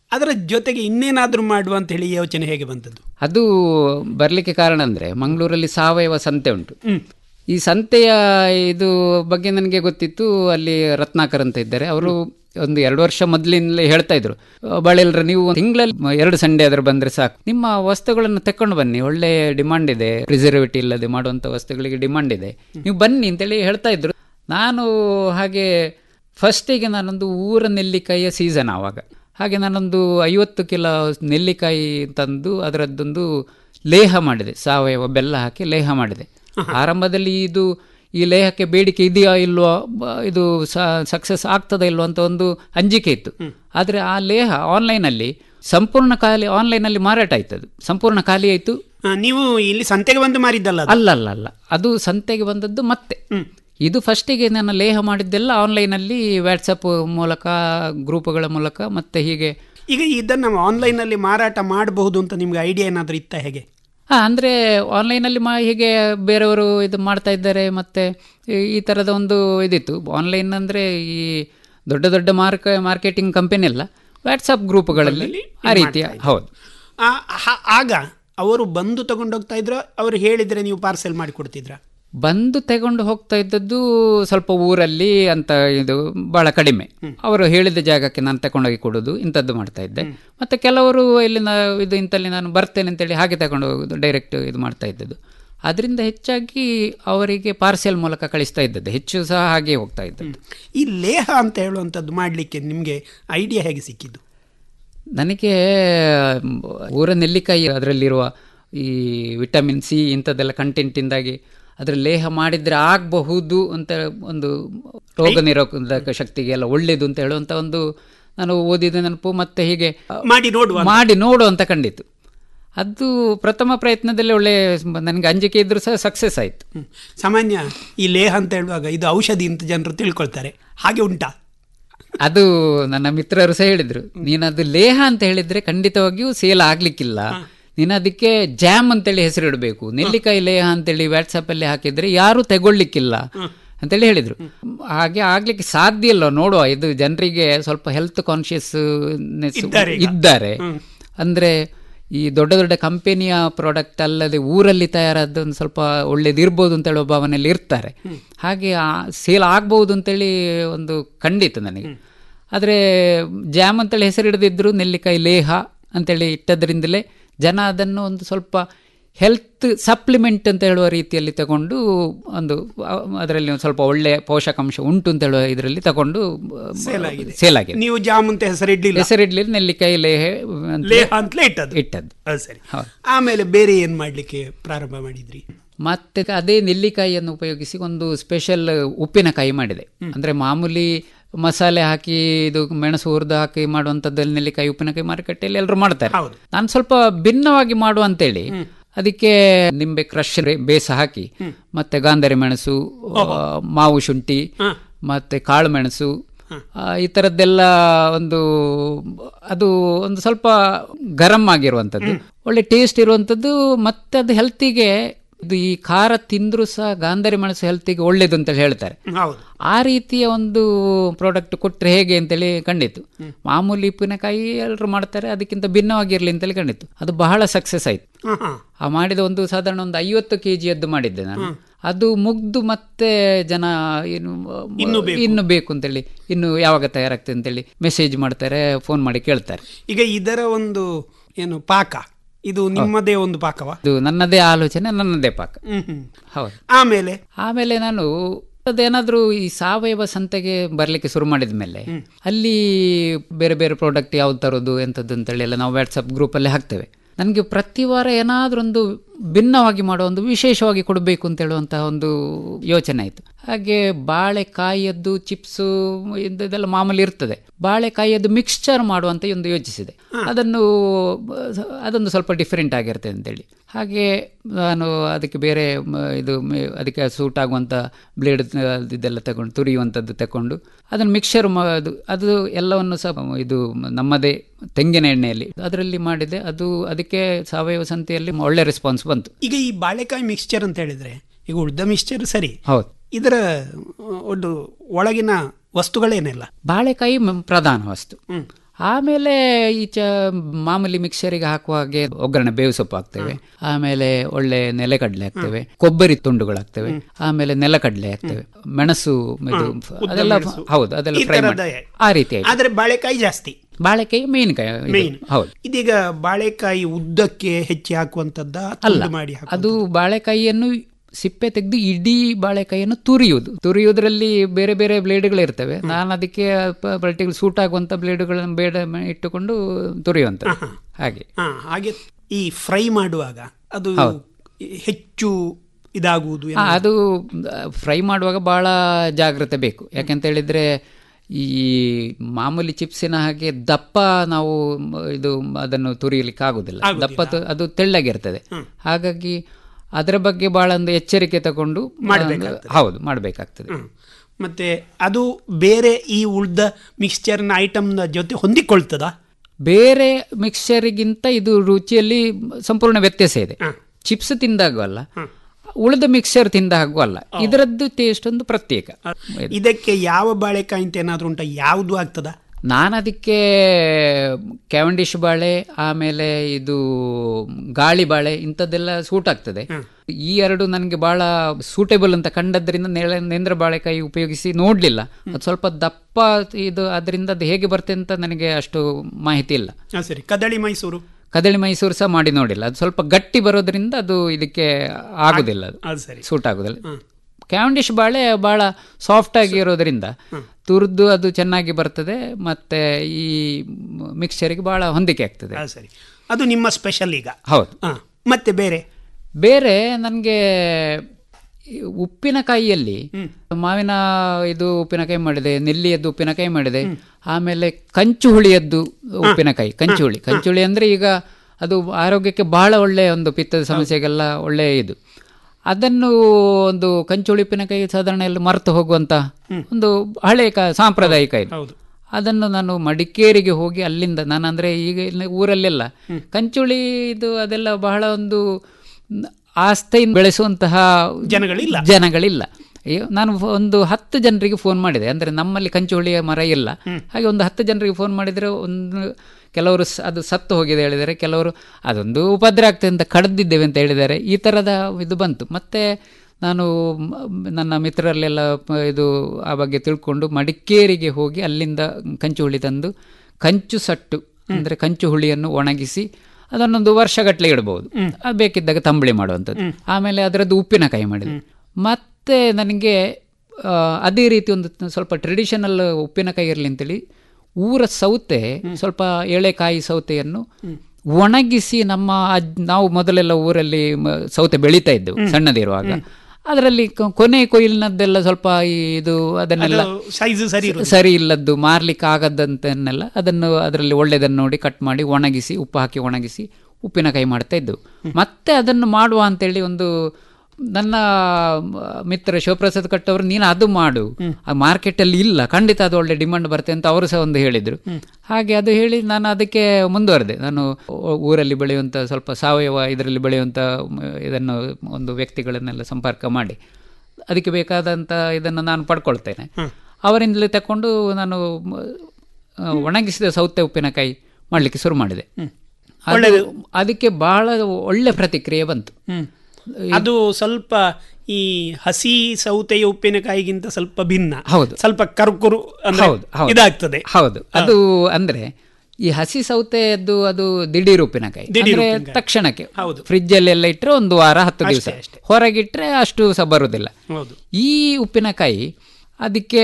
ಅದರ ಜೊತೆಗೆ ಇನ್ನೇನಾದ್ರೂ ಮಾಡುವ ಅಂತ ಹೇಳಿ ಯೋಚನೆ ಹೇಗೆ ಬಂದದ್ದು ಅದು ಬರಲಿಕ್ಕೆ ಕಾರಣ ಅಂದರೆ ಮಂಗಳೂರಲ್ಲಿ ಸಾವಯವ ಸಂತೆ ಉಂಟು ಹ್ಮ್. ಈ ಸಂತೆಯ ಇದು ಬಗ್ಗೆ ನನಗೆ ಗೊತ್ತಿತ್ತು ಅಲ್ಲಿ ರತ್ನಾಕರ್ ಅಂತ ಇದ್ದಾರೆ ಅವರು ಒಂದು ಎರಡು ವರ್ಷ ಮೊದಲಿಂದಲೇ ಹೇಳ್ತಾ ಇದ್ರು ಬಳೆಲ್ರ ನೀವು ತಿಂಗಳಲ್ಲಿ ಎರಡು ಸಂಡೇ ಆದ್ರೆ ಬಂದ್ರೆ ಸಾಕು ನಿಮ್ಮ ವಸ್ತುಗಳನ್ನು ತೆಕ್ಕೊಂಡು ಬನ್ನಿ ಒಳ್ಳೆ ಡಿಮಾಂಡ್ ಇದೆ ಪ್ರಿಸರ್ವೇಟಿವ್ ಇಲ್ಲದೆ ಮಾಡುವಂಥ ವಸ್ತುಗಳಿಗೆ ಡಿಮಾಂಡ್ ಇದೆ ನೀವು ಬನ್ನಿ ಅಂತೇಳಿ ಹೇಳ್ತಾ ಇದ್ರು ನಾನು ಹಾಗೆ ಫಸ್ಟಿಗೆ ನಾನೊಂದು ಊರ ನೆಲ್ಲಿಕಾಯಿಯ ಸೀಸನ್ ಆವಾಗ ಹಾಗೆ ನಾನೊಂದು ಐವತ್ತು ಕಿಲೋ ನೆಲ್ಲಿಕಾಯಿ ತಂದು ಅದರದ್ದೊಂದು ಲೇಹ ಮಾಡಿದೆ ಸಾವಯವ ಬೆಲ್ಲ ಹಾಕಿ ಲೇಹ ಮಾಡಿದೆ ಆರಂಭದಲ್ಲಿ ಇದು ಈ ಲೇಹಕ್ಕೆ ಬೇಡಿಕೆ ಇದೆಯಾ ಇಲ್ವೋ ಬ- ಇದು ಸಕ್ಸಸ್ ಆಗ್ತದಾ ಇಲ್ವೋ ಅಂತ ಒಂದು ಅಂಜಿಕೆ ಇತ್ತು ಆದರೆ ಆ ಲೇಹ ಆನ್ಲೈನಲ್ಲಿ ಸಂಪೂರ್ಣ ಖಾಲಿ ಆನ್ಲೈನಲ್ಲಿ ಮಾರಾಟ ಆಯ್ತು ಅದು ಸಂಪೂರ್ಣ ಖಾಲಿ ಆಯಿತು ಆ, ನೀವು ಇಲ್ಲಿ ಸಂತೆಗೆ ಬಂದು ಮಾರಿದ್ದಲ್ಲ ಅದು? ಅಲ್ಲ ಅಲ್ಲ ಅಲ್ಲ ಅದು ಸಂತೆಗೆ ಬಂದದ್ದು ಮತ್ತೆ ಇದು ಫಸ್ಟಿಗೆ ನಾನು ಲೇಹ ಮಾಡಿದ್ದೆಲ್ಲ ಆನ್ಲೈನಲ್ಲಿ ವಾಟ್ಸಪ್ ಮೂಲಕ ಗ್ರೂಪ್ಗಳ ಮೂಲಕ ಮತ್ತೆ ಹೀಗೆ ಈಗ ಇದನ್ನ ಆನ್ಲೈನಲ್ಲಿ ಮಾರಾಟ ಮಾಡಬಹುದು ಅಂತ ನಿಮ್ಗೆ ಐಡಿಯಾ ಏನಾದ್ರೂ ಇತ್ತ ಹೇಗೆ ಹಾಂ ಅಂದರೆ ಆನ್ಲೈನಲ್ಲಿ ಮಾ ಹೀಗೆ ಬೇರೆಯವರು ಇದು ಮಾಡ್ತಾ ಇದ್ದಾರೆ ಮತ್ತು ಈ- ಈ ಥರದ ಒಂದು ಇದಿತ್ತು ಆನ್ಲೈನ್ ಅಂದರೆ ಈ ದೊಡ್ಡ ದೊಡ್ಡ ಮಾರ್ಕ ಮಾರ್ಕೆಟಿಂಗ್ ಕಂಪನಿ ಎಲ್ಲ ವಾಟ್ಸಪ್ ಗ್ರೂಪ್ಗಳಲ್ಲಿ ಆ ರೀತಿಯ ಹೌದು ಆ, ಹ- ಆಗ ಅವರು ಬಂದು ತಗೊಂಡೋಗ್ತಾ ಇದ್ರ ಅವರು ಹೇಳಿದ್ರೆ ನೀವು ಪಾರ್ಸೆಲ್ ಮಾಡಿ ಕೊಡ್ತಿದ್ರ ಬಂದು ತಗೊಂಡು ಹೋಗ್ತಾ ಇದ್ದದ್ದು ಸ್ವಲ್ಪ ಊರಲ್ಲಿ ಅಂತ ಇದು ಬಹಳ ಕಡಿಮೆ ಅವರು ಹೇಳಿದ ಜಾಗಕ್ಕೆ ನಾನು ತಗೊಂಡೋಗಿ ಕೊಡೋದು ಇಂಥದ್ದು ಮಾಡ್ತಾ ಇದ್ದೆ ಮತ್ತೆ ಕೆಲವರು ಇಲ್ಲಿ ನಾ ಇದು ಇಂಥಲ್ಲಿ ನಾನು ಬರ್ತೇನೆ ಅಂತೇಳಿ ಹಾಗೆ ತಗೊಂಡು ಹೋಗೋದು ಡೈರೆಕ್ಟ್ ಇದು ಮಾಡ್ತಾ ಇದ್ದದ್ದು ಅದರಿಂದ ಹೆಚ್ಚಾಗಿ ಅವರಿಗೆ ಪಾರ್ಸೆಲ್ ಮೂಲಕ ಕಳಿಸ್ತಾ ಇದ್ದದ್ದು ಹೆಚ್ಚು ಸಹ ಹಾಗೆ ಹೋಗ್ತಾ ಇದ್ದದ್ದು ಈ ಲೇಹ ಅಂತ ಹೇಳುವಂಥದ್ದು ಮಾಡಲಿಕ್ಕೆ ನಿಮಗೆ ಐಡಿಯಾ ಹೇಗೆ ಸಿಕ್ಕಿದ್ದು ನನಗೆ ಮ್, ಊರ ನೆಲ್ಲಿಕಾಯಿ ಅದರಲ್ಲಿರುವ ಈ ವಿಟಮಿನ್ ಸಿ ಇಂಥದ್ದೆಲ್ಲ ಕಂಟೆಂಟಿಂದಾಗಿ ಅದರ ಲೇಹ ಮಾಡಿದರೆ ಆಗಬಹುದು ಅಂತ ಒಂದು ರೋಗ ನಿರೋಧಕ ಶಕ್ತಿಗೆ ಎಲ್ಲ ಒಳ್ಳೇದು ಅಂತ ಹೇಳುವಂಥ ಒಂದು ನಾನು ಓದಿದ ನೆನಪು ಮತ್ತೆ ಹೀಗೆ ಮಾಡಿ ನೋಡುವ ಮಾಡಿ ನೋಡು ಅಂತ ಕಂಡಿತು ಅದು ಪ್ರಥಮ ಪ್ರಯತ್ನದಲ್ಲಿ ಒಳ್ಳೆ ನನಗೆ ಅಂಜಿಕೆ ಇದ್ರೂ ಸಹ ಸಕ್ಸಸ್ ಆಯಿತು ಹ್ಮ್. ಸಾಮಾನ್ಯ ಈ ಲೇಹ ಅಂತ ಹೇಳುವಾಗ ಇದು ಔಷಧಿ ಅಂತ ಜನರು ತಿಳ್ಕೊಳ್ತಾರೆ ಹಾಗೆ ಉಂಟಾ ಅದು ನನ್ನ ಮಿತ್ರರು ಸಹ ಹೇಳಿದ್ರು ನೀನು ಅದು ಲೇಹ ಅಂತ ಹೇಳಿದ್ರೆ ಖಂಡಿತವಾಗಿಯೂ ಸೇಲ್ ಆಗ್ಲಿಕ್ಕಿಲ್ಲ ನೀನು ಅದಕ್ಕೆ ಜಾಮ್ ಅಂತೇಳಿ ಹೆಸರಿಡಬೇಕು ನೆಲ್ಲಿಕಾಯಿ ಲೇಹ ಅಂತೇಳಿ ವಾಟ್ಸಪ್ ಅಲ್ಲಿ ಹಾಕಿದ್ರೆ ಯಾರು ತಗೊಳ್ಲಿಕ್ಕಿಲ್ಲ ಅಂತೇಳಿ ಹೇಳಿದ್ರು ಹಾಗೆ ಆಗ್ಲಿಕ್ಕೆ ಸಾಧ್ಯ ಇಲ್ಲ ನೋಡುವ ಇದು ಜನರಿಗೆ ಸ್ವಲ್ಪ ಹೆಲ್ತ್ ಕಾನ್ಶಿಯಸ್ ಇದ್ದಾರೆ ಈಗ. ಇದ್ದಾರೆ ಅಂದ್ರೆ ಈ ದೊಡ್ಡ ದೊಡ್ಡ ಕಂಪನಿಯ ಪ್ರಾಡಕ್ಟ್ ಅಲ್ಲದೆ ಊರಲ್ಲಿ ತಯಾರಾದ ಒಂದು ಸ್ವಲ್ಪ ಒಳ್ಳೇದಿರ್ಬೋದು ಅಂತ ಹೇಳುವ ಭಾವನೆಯಲ್ಲಿ ಇರ್ತಾರೆ ಹಾಗೆ ಸೇಲ್ ಆಗ್ಬೋದು ಅಂತೇಳಿ ಒಂದು ಖಂಡಿತ ನನಗೆ ಆದರೆ ಜಾಮ್ ಅಂತೇಳಿ ಹೆಸರಿಡದಿದ್ರು ನೆಲ್ಲಿಕಾಯಿ ಲೇಹ ಅಂತೇಳಿ ಇಟ್ಟದ್ರಿಂದಲೇ ಜನ ಅದನ್ನು ಒಂದು ಸ್ವಲ್ಪ ಹೆಲ್ತ್ ಸಪ್ಲಿಮೆಂಟ್ ಅಂತ ಹೇಳುವ ರೀತಿಯಲ್ಲಿ ತಗೊಂಡು ಒಂದು ಅ- ಅದರಲ್ಲಿ ಒಂದು ಸ್ವಲ್ಪ ಒಳ್ಳೆ ಪೋಷಕಾಂಶ ಉಂಟು ಅಂತ ಹೇಳುವ ಇದರಲ್ಲಿ ತಗೊಂಡು ಸೇಲ್ ಆಗಿದೆ ಸೇಲ್ ಆಗಿದೆ ನೀವು ಜಾಮ್ ಅಂತ ಹೆಸರಿಡ್ಲಿಲ್ಲ ಹೆಸರಿಡ್ಲಿ ನೆಲ್ಲಿಕಾಯಿ ಲೇಹ ಅಂತ ಲೇಹ ಅಂತಲೇ ಇಟ್ಟದ್ದು ಇಟ್ಟದ್ದು ಅದು ಸರಿ ಹೌದು. ಆಮೇಲೆ ಬೇರೆ ಏನ್ ಮಾಡ್ಲಿಕ್ಕೆ ಪ್ರಾರಂಭ ಮಾಡಿದ್ರಿ ಮತ್ತೆ ಅದೇ ನೆಲ್ಲಿಕಾಯಿಯನ್ನು ಉಪಯೋಗಿಸಿ ಒಂದು ಸ್ಪೆಷಲ್ ಉಪ್ಪಿನಕಾಯಿ ಮಾಡಿದೆ ಅಂದ್ರೆ ಮಾಮೂಲಿ ಮಸಾಲೆ ಹಾಕಿ ಇದು ಮೆಣಸು ಹುರಿದು ಹಾಕಿ ಮಾಡುವಂಥದ್ದು ನೆಲ್ಲಿಕಾಯಿ ಉಪ್ಪಿನಕಾಯಿ ಮಾರುಕಟ್ಟೆಯಲ್ಲಿ ಎಲ್ಲರೂ ಮಾಡ್ತಾರೆ ಹೌದು. ನಾನು ಸ್ವಲ್ಪ ಭಿನ್ನವಾಗಿ ಮಾಡುವ ಅಂತೇಳಿ ಅದಕ್ಕೆ ನಿಂಬೆ ಕ್ರಶ್ ಬೇಸ ಹಾಕಿ ಮತ್ತೆ ಗಾಂಧಾರಿ ಮೆಣಸು ಆ, ಮಾವು ಶುಂಠಿ ಮತ್ತೆ ಕಾಳು ಮೆಣಸು ಆ, ಈ ಥರದ್ದೆಲ್ಲ ಒಂದು ಅದು ಒಂದು ಸ್ವಲ್ಪ ಗರಂ ಆಗಿರುವಂಥದ್ದು ಒಳ್ಳೆ ಟೇಸ್ಟ್ ಇರುವಂಥದ್ದು ಮತ್ತೆ ಅದು ಹೆಲ್ತಿಗೆ ಇದು ಈ ಖಾರ ತಿಂದ್ರೂ ಸಹ ಗಾಂಧಾರಿ ಮೆಣಸು ಹೆಲ್ತಿಗೆ ಒಳ್ಳೇದು ಅಂತ ಹೇಳ್ತಾರೆ ಹೌದು ಆ ರೀತಿಯ ಒಂದು ಪ್ರಾಡಕ್ಟ್ ಕೊಟ್ಟರೆ ಹೇಗೆ ಅಂತೇಳಿ ಕಂಡಿತು ಮಾಮೂಲಿ ಉಪ್ಪಿನಕಾಯಿ ಎಲ್ಲರೂ ಮಾಡ್ತಾರೆ ಅದಕ್ಕಿಂತ ಭಿನ್ನವಾಗಿರಲಿ ಅಂತೇಳಿ ಕಂಡಿತ್ತು ಅದು ಬಹಳ ಸಕ್ಸಸ್ ಆಯ್ತು ಹಾ ಹಾ ಆ ಮಾಡಿದ ಒಂದು ಸಾಧಾರಣ ಒಂದು ಐವತ್ತು ಕೆ ಜಿಯದ್ದು ಮಾಡಿದ್ದೆ ನಾನು ಅದು ಮುಗ್ದು ಮತ್ತೆ ಜನ ಏನು ಇನ್ನು ಬೇಕು. ಇನ್ನು ಬೇಕು ಅಂತೇಳಿ ಇನ್ನು ಯಾವಾಗ ತಯಾರಾಗ್ತದೆ ಅಂತೇಳಿ ಮೆಸೇಜ್ ಮಾಡ್ತಾರೆ ಫೋನ್ ಮಾಡಿ ಕೇಳ್ತಾರೆ ಈಗ ಇದರ ಒಂದು ಏನು ಪಾಕ ಇದು ನಿಮ್ಮದೇ ಒಂದು ಪಾಕವಾ ಇದು ನನ್ನದೇ ಆಲೋಚನೆ ನನ್ನದೇ ಪಾಕ ಹ್ಮ್ ಹ್ಮ್ ಹೌದು ಆಮೇಲೆ ಆಮೇಲೆ ನಾನು ಅದೇನಾದ್ರೂ ಈ ಸಾವಯವ ಸಂತೆಗೆ ಬರ್ಲಿಕ್ಕೆ ಶುರು ಮಾಡಿದ ಮೇಲೆ ಅಲ್ಲಿ ಬೇರೆ ಬೇರೆ ಪ್ರಾಡಕ್ಟ್ ಯಾವ್ದು ತರೋದು ಎಂಥದ್ದು ಅಂತೇಳಿ ಎಲ್ಲ ನಾವು ವಾಟ್ಸಪ್ ಗ್ರೂಪಲ್ಲಿ ಹಾಕ್ತೇವೆ ನನಗೆ ಪ್ರತಿ ವಾರ ಏನಾದರೂ ಒಂದು ಭಿನ್ನವಾಗಿ ಮಾಡೋ ಒಂದು ವಿಶೇಷವಾಗಿ ಕೊಡಬೇಕು ಅಂತ ಹೇಳುವಂತಹ ಒಂದು ಯೋಚನೆ ಆಯಿತು ಹಾಗೆ ಬಾಳೆಕಾಯಿಯದ್ದು ಚಿಪ್ಸು ಇದೆಲ್ಲ ಮಾಮೂಲಿ ಇರ್ತದೆ ಬಾಳೆಕಾಯಿಯದ್ದು ಮಿಕ್ಸ್ಚರ್ ಮಾಡುವಂತ ಒಂದು ಯೋಚಿಸಿದೆ ಅದನ್ನು ಅಹ್, ಅದೊಂದು ಸ್ವಲ್ಪ ಡಿಫರೆಂಟ್ ಆಗಿರ್ತದೆ ಅಂತೇಳಿ ಹಾಗೆ ನಾನು ಅದಕ್ಕೆ ಬೇರೆ ಮ, ಇದು ಮೆ- ಅದಕ್ಕೆ ಸೂಟ್ ಆಗುವಂಥ ಬ್ಲೇಡ್ ಇದೆಲ್ಲ ತಗೊಂಡು ತುರಿಯುವಂಥದ್ದು ತಗೊಂಡು ಅದನ್ನು ಮಿಕ್ಸರ್ ಅದು ಅದು ಎಲ್ಲವನ್ನು ಸಹ ಇದು ನಮ್ಮದೇ ತೆಂಗಿನ ಎಣ್ಣೆಯಲ್ಲಿ ಅದರಲ್ಲಿ ಮಾಡಿದೆ ಅದು ಅದಕ್ಕೆ ಸಾವಯವ ಸಂತೆಯಲ್ಲಿ ಒಳ್ಳೆ ರೆಸ್ಪಾನ್ಸ್ ಬಂತು ಈಗ ಈ ಬಾಳೆಕಾಯಿ ಮಿಕ್ಸ್ಚರ್ ಅಂತ ಹೇಳಿದ್ರೆ ಈಗ ಉಳ್ದ ಮಿಕ್ಸ್ಚರ್ ಸರಿ ಹೌದು ಇದರ ಒಂದು ಒಳಗಿನ ವಸ್ತುಗಳೇನೆಲ್ಲ ಬಾಳೆಕಾಯಿ ಮ- ಪ್ರಧಾನ ವಸ್ತು ಆಮೇಲೆ ಈ ಚ ಮಾಮೂಲಿ ಮಿಕ್ಸರಿಗೆ ಹಾಕುವ ಹಾಗೆ ಒಗ್ಗರಣೆ ಬೇವು ಸೊಪ್ಪು ಹಾಕ್ತೇವೆ ಆಮೇಲೆ ಒಳ್ಳೆ ನೆಲೆಕಡಲೆ ಹಾಕ್ತೇವೆ ಕೊಬ್ಬರಿ ತುಂಡುಗಳಾಗ್ತೇವೆ ಆಮೇಲೆ ನೆಲಕಡಲೆ ಹಾಕ್ತೇವೆ ಮೆಣಸು ಇದು ಉದ್ದ ಅದೆಲ್ಲ ಮೆಣಸು. ಹೌದು ಅದೆಲ್ಲ ಈ ಫ್ರೈ ಥರದ ಮಾಡಿ ಆ ರೀತಿ ಆಯ್ತು. ಆದ್ರೆ ಬಾಳೆಕಾಯಿ ಜಾಸ್ತಿ ಬಾಳೆಕಾಯಿ ಮೇನ್ಕಾಯಿ ಇದು. ಮೇನ್ ಹೌದು ಇದೀಗ ಬಾಳೆಕಾಯಿ ಉದ್ದಕ್ಕೆ ಹೆಚ್ಚಿ ಹಾಕುವಂತದ್ದ ಅಲ್ಲ ತುಂಡು ಮಾಡಿ ಹಾಕುವಂಥದ್ದಾ? ಅದು ಬಾಳೆಕಾಯಿಯನ್ನು ಸಿಪ್ಪೆ ತೆಗೆದು ಇಡೀ ಬಾಳೆಕಾಯಿಯನ್ನು ತುರಿಯುವುದು ತುರಿಯುವುದರಲ್ಲಿ ಬೇರೆ ಬೇರೆ ಬ್ಲೇಡ್ಗಳು ಇರ್ತವೆ ನಾನು ಅದಕ್ಕೆ ಪರ್ಟಿಕ್ಯುಲರ್ ಸೂಟ್ ಆಗುವಂತ ಬ್ಲೇಡ್ಗಳನ್ನು ಬೇಡ ಇಟ್ಟುಕೊಂಡು ತುರಿಯುವಂತ ಹಾಗೆ ಹಾ ಹಾಗೆ ಈ ಫ್ರೈ ಮಾಡುವಾಗ ಅದು ಹೌದು. ಹೆಚ್ಚು ಇದಾಗುವುದು ಆ, ಅದು ಫ್ರೈ ಮಾಡುವಾಗ ಬಹಳ ಜಾಗ್ರತೆ ಬೇಕು ಯಾಕೆಂತ ಹೇಳಿದ್ರೆ ಈ ಮಾಮೂಲಿ ಚಿಪ್ಸಿನ ಹಾಗೆ ದಪ್ಪ ನಾವು ಮ- ಇದು ಅದನ್ನು ತುರಿಯಲಿಕ್ಕೆ ಆಗುದಿಲ್ಲ ದಪ್ಪ ತು- ಅದು ತೆಳ್ಳಗಿರ್ತದೆ ಹಾಗಾಗಿ ಅದರ ಬಗ್ಗೆ ಬಹಳ ಒಂದು ಎಚ್ಚರಿಕೆ ತಗೊಂಡು ಮಾಡ್ಬೇಕಾಗ್ತದೆ. ಹೌದು ಮಾಡಬೇಕಾಗ್ತದೆ ಹ್ಮ್. ಮತ್ತೆ ಅದು ಬೇರೆ ಈ ಉಳ್ದ ಮಿಕ್ಸ್ಚರ್ನ ಐಟಮ್ನ ಜೊತೆ ಹೊಂದಿಕೊಳ್ತದ ಬೇರೆ ಮಿಕ್ಸ್ಚರಿಗಿಂತ ಇದು ರುಚಿಯಲ್ಲಿ ಸಂಪೂರ್ಣ ವ್ಯತ್ಯಾಸ ಇದೆ ಚಿಪ್ಸ್ ತಿಂದಾಗೂ ಅಲ್ಲ ಉಳಿದ ಮಿಕ್ಸರ್ ತಿಂದಾಗೂ ಅಲ್ಲ ಇದರದ್ದು ಟೇಸ್ಟ್ ಒಂದು ಪ್ರತ್ಯೇಕ ಇದಕ್ಕೆ ಯಾವ ಬಾಳೆಕಾಯಿ ಅಂತ ಏನಾದ್ರೂ ಉಂಟ ಯಾವುದು ಆಗ್ತದ ನಾನು ಅದಕ್ಕೆ ಕ್ಯಾವಂಡಿಶ್ ಬಾಳೆ ಆಮೇಲೆ ಇದು ಗಾಳಿ ಬಾಳೆ ಇಂಥದ್ದೆಲ್ಲ ಸೂಟ್ ಆಗ್ತದೆ ಈ ಎರಡು ನನಗೆ ಬಹಳ ಸೂಟೇಬಲ್ ಅಂತ ಕಂಡದ್ರಿಂದ ನೇಳ- ನೇಂದ್ರ ಬಾಳೆಕಾಯಿ ಉಪಯೋಗಿಸಿ ನೋಡ್ಲಿಲ್ಲ ಅದು ಸ್ವಲ್ಪ ದಪ್ಪ ಇದು ಅದರಿಂದ ಅದು ಹೇಗೆ ಬರ್ತದೆ ಅಂತ ನನಗೆ ಅಷ್ಟು ಮಾಹಿತಿ ಇಲ್ಲ ಹಾ, ಸರಿ ಕದಳಿ ಮೈಸೂರು ಕದಳಿ ಮೈಸೂರು ಸಹ ಮಾಡಿ ನೋಡಿಲ್ಲ ಅದು ಸ್ವಲ್ಪ ಗಟ್ಟಿ ಬರೋದ್ರಿಂದ ಅದು ಇದಕ್ಕೆ ಆಗುದಿಲ್ಲ ಅದು ಅದು ಸರಿ ಸೂಟ್ ಆಗುದಿಲ್ಲ ಕ್ಯಾವಂಡಿಶ್ ಬಾಳೆ ಬಹಳ ಸಾಫ್ಟ್ ಆಗಿ ಇರೋದ್ರಿಂದ ತುರಿದು ಅದು ಚೆನ್ನಾಗಿ ಬರ್ತದೆ ಮತ್ತೆ ಈ ಮಿಕ್ಸ್ಚರಿಗೆ ಬಹಳ ಹೊಂದಿಕೆ ಆಗ್ತದೆ ಅದು ಸರಿ ಅದು ನಿಮ್ಮ ಸ್ಪೆಷಲ್ ಈಗ ಹೌದು ಹಾ. ಮತ್ತೆ ಬೇರೆ ಬೇರೆ ನನಗೆ ಉಪ್ಪಿನಕಾಯಿಯಲ್ಲಿ ಮಾವಿನ ಇದು ಉಪ್ಪಿನಕಾಯಿ ಮಾಡಿದೆ ನೆಲ್ಲಿಯದ್ದು ಉಪ್ಪಿನಕಾಯಿ ಮಾಡಿದೆ ಆಮೇಲೆ ಕಂಚು ಹುಳಿಯದ್ದು ಉಪ್ಪಿನಕಾಯಿ ಕಂಚು ಹುಳಿ ಕಂಚು ಹುಳಿ ಅಂದ್ರೆ ಈಗ ಅದು ಆರೋಗ್ಯಕ್ಕೆ ಬಹಳ ಒಳ್ಳೆ ಒಂದು ಪಿತ್ತದ ಸಮಸ್ಯೆಗೆಲ್ಲ ಒಳ್ಳೆ ಇದು ಅದನ್ನು ಒಂದು ಕಂಚು ಹುಳಿ ಉಪ್ಪಿನಕಾಯಿ ಸಾಧಾರಣ ಎಲ್ಲ ಮರೆತು ಹೋಗುವಂತ ಒಂದು ಹಳೆ ಕ- ಸಾಂಪ್ರದಾಯಿಕ ಇದು ಹೌದು ಅದನ್ನು ನಾನು ಮಡಿಕೇರಿಗೆ ಹೋಗಿ ಅಲ್ಲಿಂದ ನಾನು ಅಂದರೆ ಈಗ ಇಲ್ಲಿ ಊರಲ್ಲೆಲ್ಲ ಕಂಚುಳಿ ಇದು ಅದೆಲ್ಲ ಬಹಳ ಒಂದು ನ- ಆಸ್ಥೆಯಿಂದ ಬೆಳೆಸುವಂತಹ ಜನಗಳಿಲ್ಲ. ಜನಗಳಿಲ್ಲ ಅಯ್ಯೋ, ನಾನು ಫೋ- ಒಂದು ಹತ್ತು ಜನರಿಗೆ ಫೋನ್ ಮಾಡಿದೆ ಅಂದರೆ ನಮ್ಮಲ್ಲಿ ಕಂಚುಳಿಯ ಮರ ಇಲ್ಲ ಹಾಗೆ ಒಂದು ಹತ್ತು ಜನರಿಗೆ ಫೋನ್ ಮಾಡಿದರೆ ಒಂದು ಕೆಲವರು ಸ- ಅದು ಸತ್ತು ಹೋಗಿದೆ ಹೇಳಿದ್ದಾರೆ ಕೆಲವರು ಅದೊಂದು ಉಪದ್ರ ಆಗ್ತದೆ ಅಂತ ಕಡ್ದಿದ್ದೇವೆ ಅಂತ ಹೇಳಿದ್ದಾರೆ ಈ ಥರದ ಇದು ಬಂತು ಮತ್ತೆ ನಾನು ಮ- ನನ್ನ ಮಿತ್ರರಲ್ಲೆಲ್ಲ ಪ- ಇದು ಆ ಬಗ್ಗೆ ತಿಳ್ಕೊಂಡು ಮಡಿಕೇರಿಗೆ ಹೋಗಿ ಅಲ್ಲಿಂದ ಕಂಚು ಹುಳಿ ತಂದು ಕಂಚು ಸಟ್ಟು ಅಂದರೆ ಕಂಚು ಹುಳಿಯನ್ನು ಒಣಗಿಸಿ ಅದನ್ನೊಂದು ವರ್ಷಗಟ್ಟಲೆ ಇಡಬಹುದು ಅದು ಬೇಕಿದ್ದಾಗ ತಂಬಳಿ ಮಾಡುವಂಥದ್ದು ಆಮೇಲೆ ಅದರದ್ದು ಉಪ್ಪಿನಕಾಯಿ ಮಾಡಿದೆ ಮತ್ತೆ ನನಗೆ ಆ, ಅದೇ ರೀತಿ ಒಂದು ಸ್ವಲ್ಪ ಟ್ರೆಡಿಷನಲ್ ಉಪ್ಪಿನಕಾಯಿ ಇರಲಿ ಅಂತೇಳಿ ಊರ ಸೌತೆ ಸ್ವಲ್ಪ ಎಳೆಕಾಯಿ ಸೌತೆಯನ್ನು ಒಣಗಿಸಿ ನಮ್ಮ ಅಜ್ ನಾವು ಮೊದಲೆಲ್ಲ ಊರಲ್ಲಿ ಮ- ಸೌತೆ ಬೆಳೀತಾ ಇದ್ದೆವು ಸಣ್ಣದಿರುವಾಗ ಅದರಲ್ಲಿ ಕ- ಕೊನೆ ಕೊಯ್ಲಿನದ್ದೆಲ್ಲ ಸ್ವಲ್ಪ ಈ ಇದು ಅದನ್ನೆಲ್ಲ ಸೈಜ್ ಸರಿ ಇರೋದು ಸರಿ ಇಲ್ಲದ್ದು ಮಾರ್ಲಿಕ್ಕೆ ಆಗದಂತನ್ನೆಲ್ಲ ಅದನ್ನು ಅದರಲ್ಲಿ ಒಳ್ಳೆದನ್ನು ನೋಡಿ ಕಟ್ ಮಾಡಿ ಒಣಗಿಸಿ ಉಪ್ಪು ಹಾಕಿ ಒಣಗಿಸಿ ಉಪ್ಪಿನಕಾಯಿ ಮಾಡ್ತಾ ಇದ್ದೆವು ಮತ್ತೆ ಅದನ್ನು ಮಾಡುವ ಅಂತೇಳಿ ಒಂದು ನನ್ನ ಮ- ಮಿತ್ರ ಶಿವಪ್ರಸಾದ್ ಕಟ್ ಅವರು ನೀನು ಅದು ಮಾಡು ಆ ಮಾರ್ಕೆಟಲ್ಲಿ ಇಲ್ಲ ಖಂಡಿತ ಅದು ಒಳ್ಳೆ ಡಿಮಾಂಡ್ ಬರುತ್ತೆ ಅಂತ ಅವರು ಸಹ ಒಂದು ಹೇಳಿದರು ಹಾಗೆ ಅದು ಹೇಳಿ ನಾನು ಅದಕ್ಕೆ ಮುಂದುವರೆದೆ ನಾನು ಊ- ಊರಲ್ಲಿ ಬೆಳೆಯುವಂಥ ಸ್ವಲ್ಪ ಸಾವಯವ ಇದರಲ್ಲಿ ಬೆಳೆಯುವಂಥ ಮ, ಇದನ್ನು ಒಂದು ವ್ಯಕ್ತಿಗಳನ್ನೆಲ್ಲ ಸಂಪರ್ಕ ಮಾಡಿ ಅದಕ್ಕೆ ಬೇಕಾದಂಥ ಇದನ್ನು ನಾನು ಪಡ್ಕೊಳ್ತೇನೆ ಅವರಿಂದಲೇ ತಕೊಂಡು ನಾನು ಮ, ಆ, ಒಣಗಿಸಿದ ಸೌತೆ ಉಪ್ಪಿನಕಾಯಿ ಮಾಡಲಿಕ್ಕೆ ಶುರು ಮಾಡಿದೆ ಅದು- ಅದಕ್ಕೆ ಬಹಳ ಒಳ್ಳೆ ಪ್ರತಿಕ್ರಿಯೆ ಬಂತು ಅದು ಸ್ವಲ್ಪ ಈ ಹಸಿ ಸೌತೆಯ ಉಪ್ಪಿನಕಾಯಿಗಿಂತ ಸ್ವಲ್ಪ ಭಿನ್ನ ಹೌದು. ಸ್ವಲ್ಪ ಕರ್ಕುರು ಅಂದ್ರೆ ಹೌದು ಹೌದು ಇದಾಗ್ತದೆ ಹೌದು ಅದು ಅಂದ್ರೆ ಈ ಹಸಿ ಸೌತೆಯದ್ದು ಅದು ದಿಢೀರ್ ಉಪ್ಪಿನಕಾಯಿ ದಿಢೀರ್ ಅಂದ್ರೆ ಉಪ್ಪಿನಕಾಯಿ. ತಕ್ಷಣಕ್ಕೆ ಹೌದು. ಫ್ರಿಜ್ ಅಲ್ಲಿ ಎಲ್ಲ ಇಟ್ಟರೆ ಒಂದು ವಾರ ಹತ್ತು ಅಷ್ಟೇ, ದಿವಸ ಅಷ್ಟೇ. ಹೊರಗಿಟ್ರೆ ಅಷ್ಟು ಸಹ ಬರುದಿಲ್ಲ ಹೌದು ಈ ಉಪ್ಪಿನಕಾಯಿ ಅದಕ್ಕೆ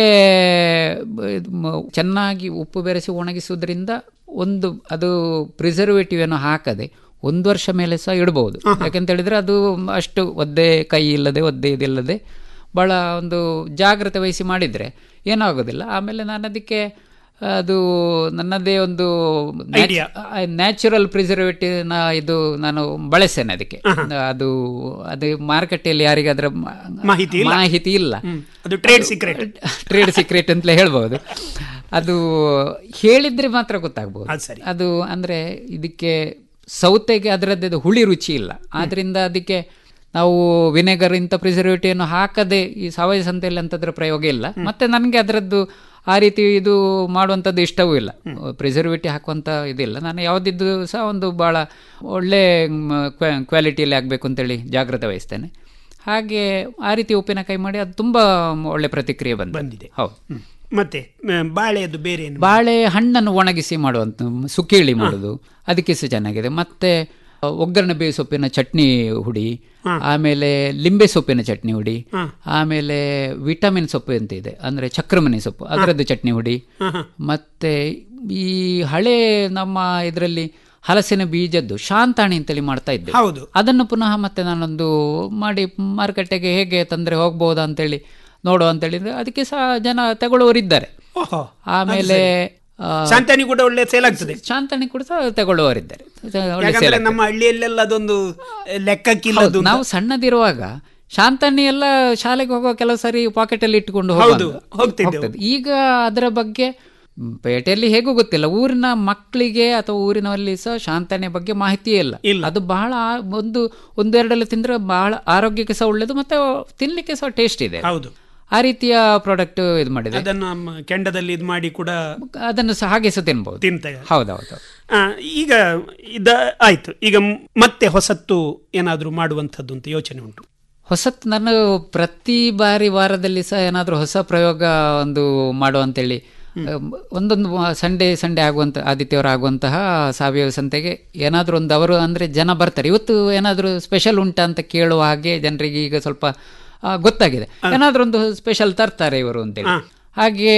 ಬ- ಇದು ಮ- ಚೆನ್ನಾಗಿ ಉಪ್ಪು ಬೆರೆಸಿ ಒಣಗಿಸುವುದರಿಂದ ಒಂದು ಅದು ಪ್ರಿಸರ್ವೇಟಿವ್ ಅನ್ನು ಹಾಕದೆ ಒಂದು ವರ್ಷ ಮೇಲೆ ಸಹ ಇಡಬಹುದು ಯಾಕೆಂತ ಹೇಳಿದ್ರೆ ಅದು ಅಷ್ಟು ಒದ್ದೆ ಕೈ ಇಲ್ಲದೆ ಒದ್ದೆ ಇದಿಲ್ಲದೆ ಬಹಳ ಒಂದು ಜಾಗ್ರತೆ ವಹಿಸಿ ಮಾಡಿದ್ರೆ ಏನೂ ಆಗೋದಿಲ್ಲ ಆಮೇಲೆ ನಾನು ಅದಕ್ಕೆ ಅದು ನನ್ನದೇ ಒಂದು Idea. ನ್ಯಾಚುರಲ್ ಪ್ರಿಸರ್ವೇಟಿವ್ ನ ಇದು ನಾನು ಬಳಸ್ತೇನೆ ಅದಕ್ಕೆ ಅದು ಅದು ಮಾರುಕಟ್ಟೆಯಲ್ಲಿ ಯಾರಿಗಾದ್ರ ಮ- ಮಾಹಿತಿ ಇಲ್ಲ. ಮಾಹಿತಿ ಇಲ್ಲ ಅದು ಟ್ರೇಡ್ ಸೀಕ್ರೆಟ್ ಟ್ರೇಡ್ ಸೀಕ್ರೆಟ್ ಅಂತಲೇ ಹೇಳ್ಬೋದು ಅದು ಹೇಳಿದ್ರೆ ಮಾತ್ರ ಗೊತ್ತಾಗ್ಬೋದು ಅದು ಸರಿ. ಅದು ಅಂದ್ರೆ ಇದಕ್ಕೆ ಸೌತೆಗೆ ಅದರದ್ದು ಹುಳಿ ರುಚಿ ಇಲ್ಲ ಆದ್ರಿಂದ ಅದಕ್ಕೆ ನಾವು ವಿನೆಗರ್ ಇಂಥ ಪ್ರಿಸರ್ವೇಟಿವ್ ಅನ್ನು ಹಾಕದೆ ಈ ಸಾವಯವ ಸಂತೆಯಲ್ಲಿ ಅಂತದ್ರ ಪ್ರಯೋಗ ಇಲ್ಲ ಮತ್ತೆ ನನಗೆ ಅದರದ್ದು ಆ ರೀತಿ ಇದು ಮಾಡುವಂಥದ್ದು ಇಷ್ಟವೂ ಇಲ್ಲ ಪ್ರಿಸರ್ವೇಟಿವ್ ಹಾಕುವಂಥ ಇದಿಲ್ಲ ನಾನು ಯಾವುದಿದ್ದು ಸಹ ಒಂದು ಭಾಳ ಒಳ್ಳೆ ಕ್ವಾಲಿಟಿಯಲ್ಲಿ ಆಗಬೇಕು ಅಂತೇಳಿ ಜಾಗ್ರತೆ ವಹಿಸ್ತೇನೆ ಹಾಗೆ ಆ ರೀತಿ ಉಪ್ಪಿನಕಾಯಿ ಮಾಡಿ ಅದು ತುಂಬ ಒಳ್ಳೆ ಪ್ರತಿಕ್ರಿಯೆ ಬಂದ ಬಂದಿದೆ. ಹೌದು ಮತ್ತೆ ಆ, ಬಾಳೆಯದ್ದು ಬೇರೆ ಏನು ಬಾಳೆ ಹಣ್ಣನ್ನು ಒಣಗಿಸಿ ಮಾಡುವಂಥ ಸುಕ್ಕೇಳಿ ಮಾಡೋದು ಅದಕ್ಕೆ ಸಹ ಚೆನ್ನಾಗಿದೆ ಮತ್ತೆ ಆ, ಒಗ್ಗರಣೆ ಬೇವು ಸೊಪ್ಪಿನ ಚಟ್ನಿ ಹುಡಿ ಆಮೇಲೆ ಲಿಂಬೆ ಸೊಪ್ಪಿನ ಚಟ್ನಿ ಹುಡಿ ಆಮೇಲೆ ವಿಟಮಿನ್ ಸೊಪ್ಪು ಅಂತ ಇದೆ ಅಂದ್ರೆ ಚಕ್ರಮಣಿ ಸೊಪ್ಪು ಅದರದ್ದು ಚಟ್ನಿ ಹುಡಿ ಮತ್ತೆ ಈ ಹಳೆ ನಮ್ಮ ಇದರಲ್ಲಿ ಹಲಸಿನ ಬೀಜದ್ದು ಶಾಂತಾಣಿ ಅಂತೇಳಿ ಮಾಡ್ತಾ ಇದ್ದೆ ಹೌದು. ಅದನ್ನು ಪುನಃ ಮತ್ತೆ ನಾನೊಂದು ಮಾಡಿ ಮಾರುಕಟ್ಟೆಗೆ ಹೇಗೆ ತಂದ್ರೆ ಹೋಗ್ಬೋದಾ ಅಂತೇಳಿ ನೋಡುವ ಅಂತೇಳಿದ್ರೆ ಅದಕ್ಕೆ ಸಹ ಜನ ತಗೊಳ್ಳುವವರಿದ್ದಾರೆ ಓಹೋ ಆಮೇಲೆ ಆ, ಶಾಂತಾನಿ ಕೂಡ ಒಳ್ಳೆ ಸೇಲ್ ಆಗ್ತದೆ ಶಾಂತಣಿ ಕೂಡ ಸಹ ತಗೊಳ್ಳುವವರಿದ್ದಾರೆ ಒಳ್ಳೆ ಯಾಕಂದ್ರೆ sale ಆಗ್ತದೆ. ನಮ್ಮ ಹಳ್ಳಿಯಲ್ಲೆಲ್ಲ ಅದೊಂದು ಲೆಕ್ಕಕ್ಕಿಲ್ಲ ಹೌದು, ನಾವು ಸಣ್ಣದಿರುವಾಗ ಶಾಂತಣ್ಣಿ ಎಲ್ಲ ಶಾಲೆಗೆ ಹೋಗುವ ಕೆಲವು ಸರಿ ಪಾಕೆಟ್ ಅಲ್ಲಿ ಇಟ್ಟುಕೊಂಡು ಹೌದು, ಹೋಗುವಂತ- ಹೋಗ್ತಿದ್ದೆವು. ಹೋಗ್ತದೆ. ಈಗ ಅದರ ಬಗ್ಗೆ ಮ್, ಪೇಟೆಯಲ್ಲಿ ಹೇಗೂ ಗೊತ್ತಿಲ್ಲ ಊರಿನ ಮಕ್ಕಳಿಗೆ ಅಥವಾ ಊರಿನಲ್ಲಿ ಸಹ ಶಾಂತಣ್ಣೆ ಬಗ್ಗೆ ಮಾಹಿತಿಯೇ ಇಲ್ಲ ಅದು ಬಹಳ ಆ- ಒಂದು ಒಂದೆರಡಲ್ಲಿ ತಿಂದ್ರೆ ಬಹಳ ಆರೋಗ್ಯಕ್ಕೆ ಸಹ ಒಳ್ಳೇದು ಮತ್ತೆ ತಿನ್ಲಿಕ್ಕೆ ಸಹ ಟೇಸ್ಟ್ ಇದೆ ಹೌದು ಆ ರೀತಿಯ ಪ್ರಾಡಕ್ಟ್ ಇದು ಮಾಡಿದೆ ಅದನ್ನು ನಮ್ಮ ಕೆಂಡದಲ್ಲಿ ಇದು ಮಾಡಿ ಕೂಡ ಅದನ್ನು ಸಹ ಹಾಗೆ ಸಹ ತಿನ್ಬಹುದು ತಿಂತಾರೆ ಹೌದೌದು ಆ, ಈಗ ಇದ ಆಯ್ತು ಈಗ ಮ್- ಮತ್ತೆ ಹೊಸತ್ತು ಏನಾದರೂ ಮಾಡುವಂಥದ್ದು ಅಂತ ಯೋಚನೆ ಉಂಟು ಹೊಸತ್ ನಾನು ಪ್ರತಿ ಬಾರಿ ವಾರದಲ್ಲಿ ಸಹ ಏನಾದರೂ ಹೊಸ ಪ್ರಯೋಗ ಒಂದು ಮಾಡುವಂತೇಳಿ ಅಮ್, ಒಂದೊಂದು ಸಂಡೇ ಸಂಡೇ ಆಗುವಂತ ಆದಿತ್ಯವಾರ ಆಗುವಂತಹ ಸಾವಯವ ಸಂತೆಗೆ ಏನಾದರೂ ಒಂದು ಅವರು ಅಂದರೆ ಜನ ಬರ್ತಾರೆ ಇವತ್ತು ಏನಾದರೂ ಸ್ಪೆಷಲ್ ಉಂಟಾ ಅಂತ ಕೇಳುವ ಹಾಗೆ ಜನರಿಗೆ ಈಗ ಸ್ವಲ್ಪ ಆ, ಗೊತ್ತಾಗಿದೆ ಏನಾದರೂ ಒಂದು ಸ್ಪೆಷಲ್ ತರ್ತಾರೆ ಇವರು ಅಂತೇಳಿ ಹಾಗೆ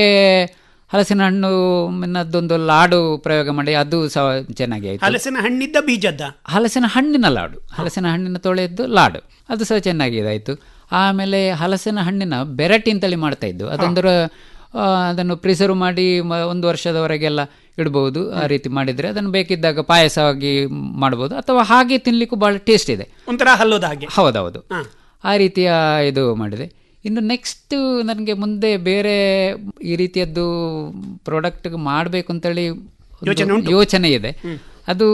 ಹಲಸಿನ ಹಣ್ಣು ಇನ್ನದೊಂದು ಲಾಡು ಪ್ರಯೋಗ ಮಾಡಿ ಅದು ಸಹ ಚೆನ್ನಾಗಿ ಆಯಿತು ಹಲಸಿನ ಹಣ್ಣಿದ್ದ ಬೀಜದ್ದ ಹಲಸಿನ ಹಣ್ಣಿನ ಲಾಡು ಹಲಸಿನ ಹಣ್ಣಿನ ತೊಳೆಯದ್ದು ಲಾಡು ಅದು ಸಹ ಚೆನ್ನಾಗಿದಾಯಿತು ಆಮೇಲೆ ಹಲಸಿನ ಹಣ್ಣಿನ ಬೆರಟಿ ಅಂತೇಳಿ ಮಾಡ್ತಾ ಇದ್ದು ಅದಂದ್ರೆ ಆ, ಅದನ್ನು ಪ್ರಿಸರ್ವ್ ಮಾಡಿ ಮ- ಒಂದು ವರ್ಷದವರೆಗೆಲ್ಲ ಇಡ್ಬೋದು ಆ ರೀತಿ ಮಾಡಿದರೆ ಅದನ್ನು ಬೇಕಿದ್ದಾಗ ಪಾಯಸವಾಗಿ ಮಾಡ್ಬೋದು ಅಥವಾ ಹಾಗೆ ತಿನ್ಲಿಕ್ಕೂ ಭಾಳ ಟೇಸ್ಟ್ ಇದೆ ಒಂಥರ ಹಲ್ಲೋದ ಹಾಗೆ ಹೌದೌದು ಆ ರೀತಿಯ ಇದು ಮಾಡಿದೆ ಇನ್ನು ನೆಕ್ಸ್ಟ್ ನನಗೆ ಮುಂದೆ ಬೇರೆ ಈ ರೀತಿಯದ್ದು ಪ್ರಾಡಕ್ಟ್ ಮಾಡಬೇಕು ಅಂತೇಳಿ ಒಂದು ಯೋಚನೆ ಉಂಟು? ಯೋಚನೆ ಇದೆ ಅದು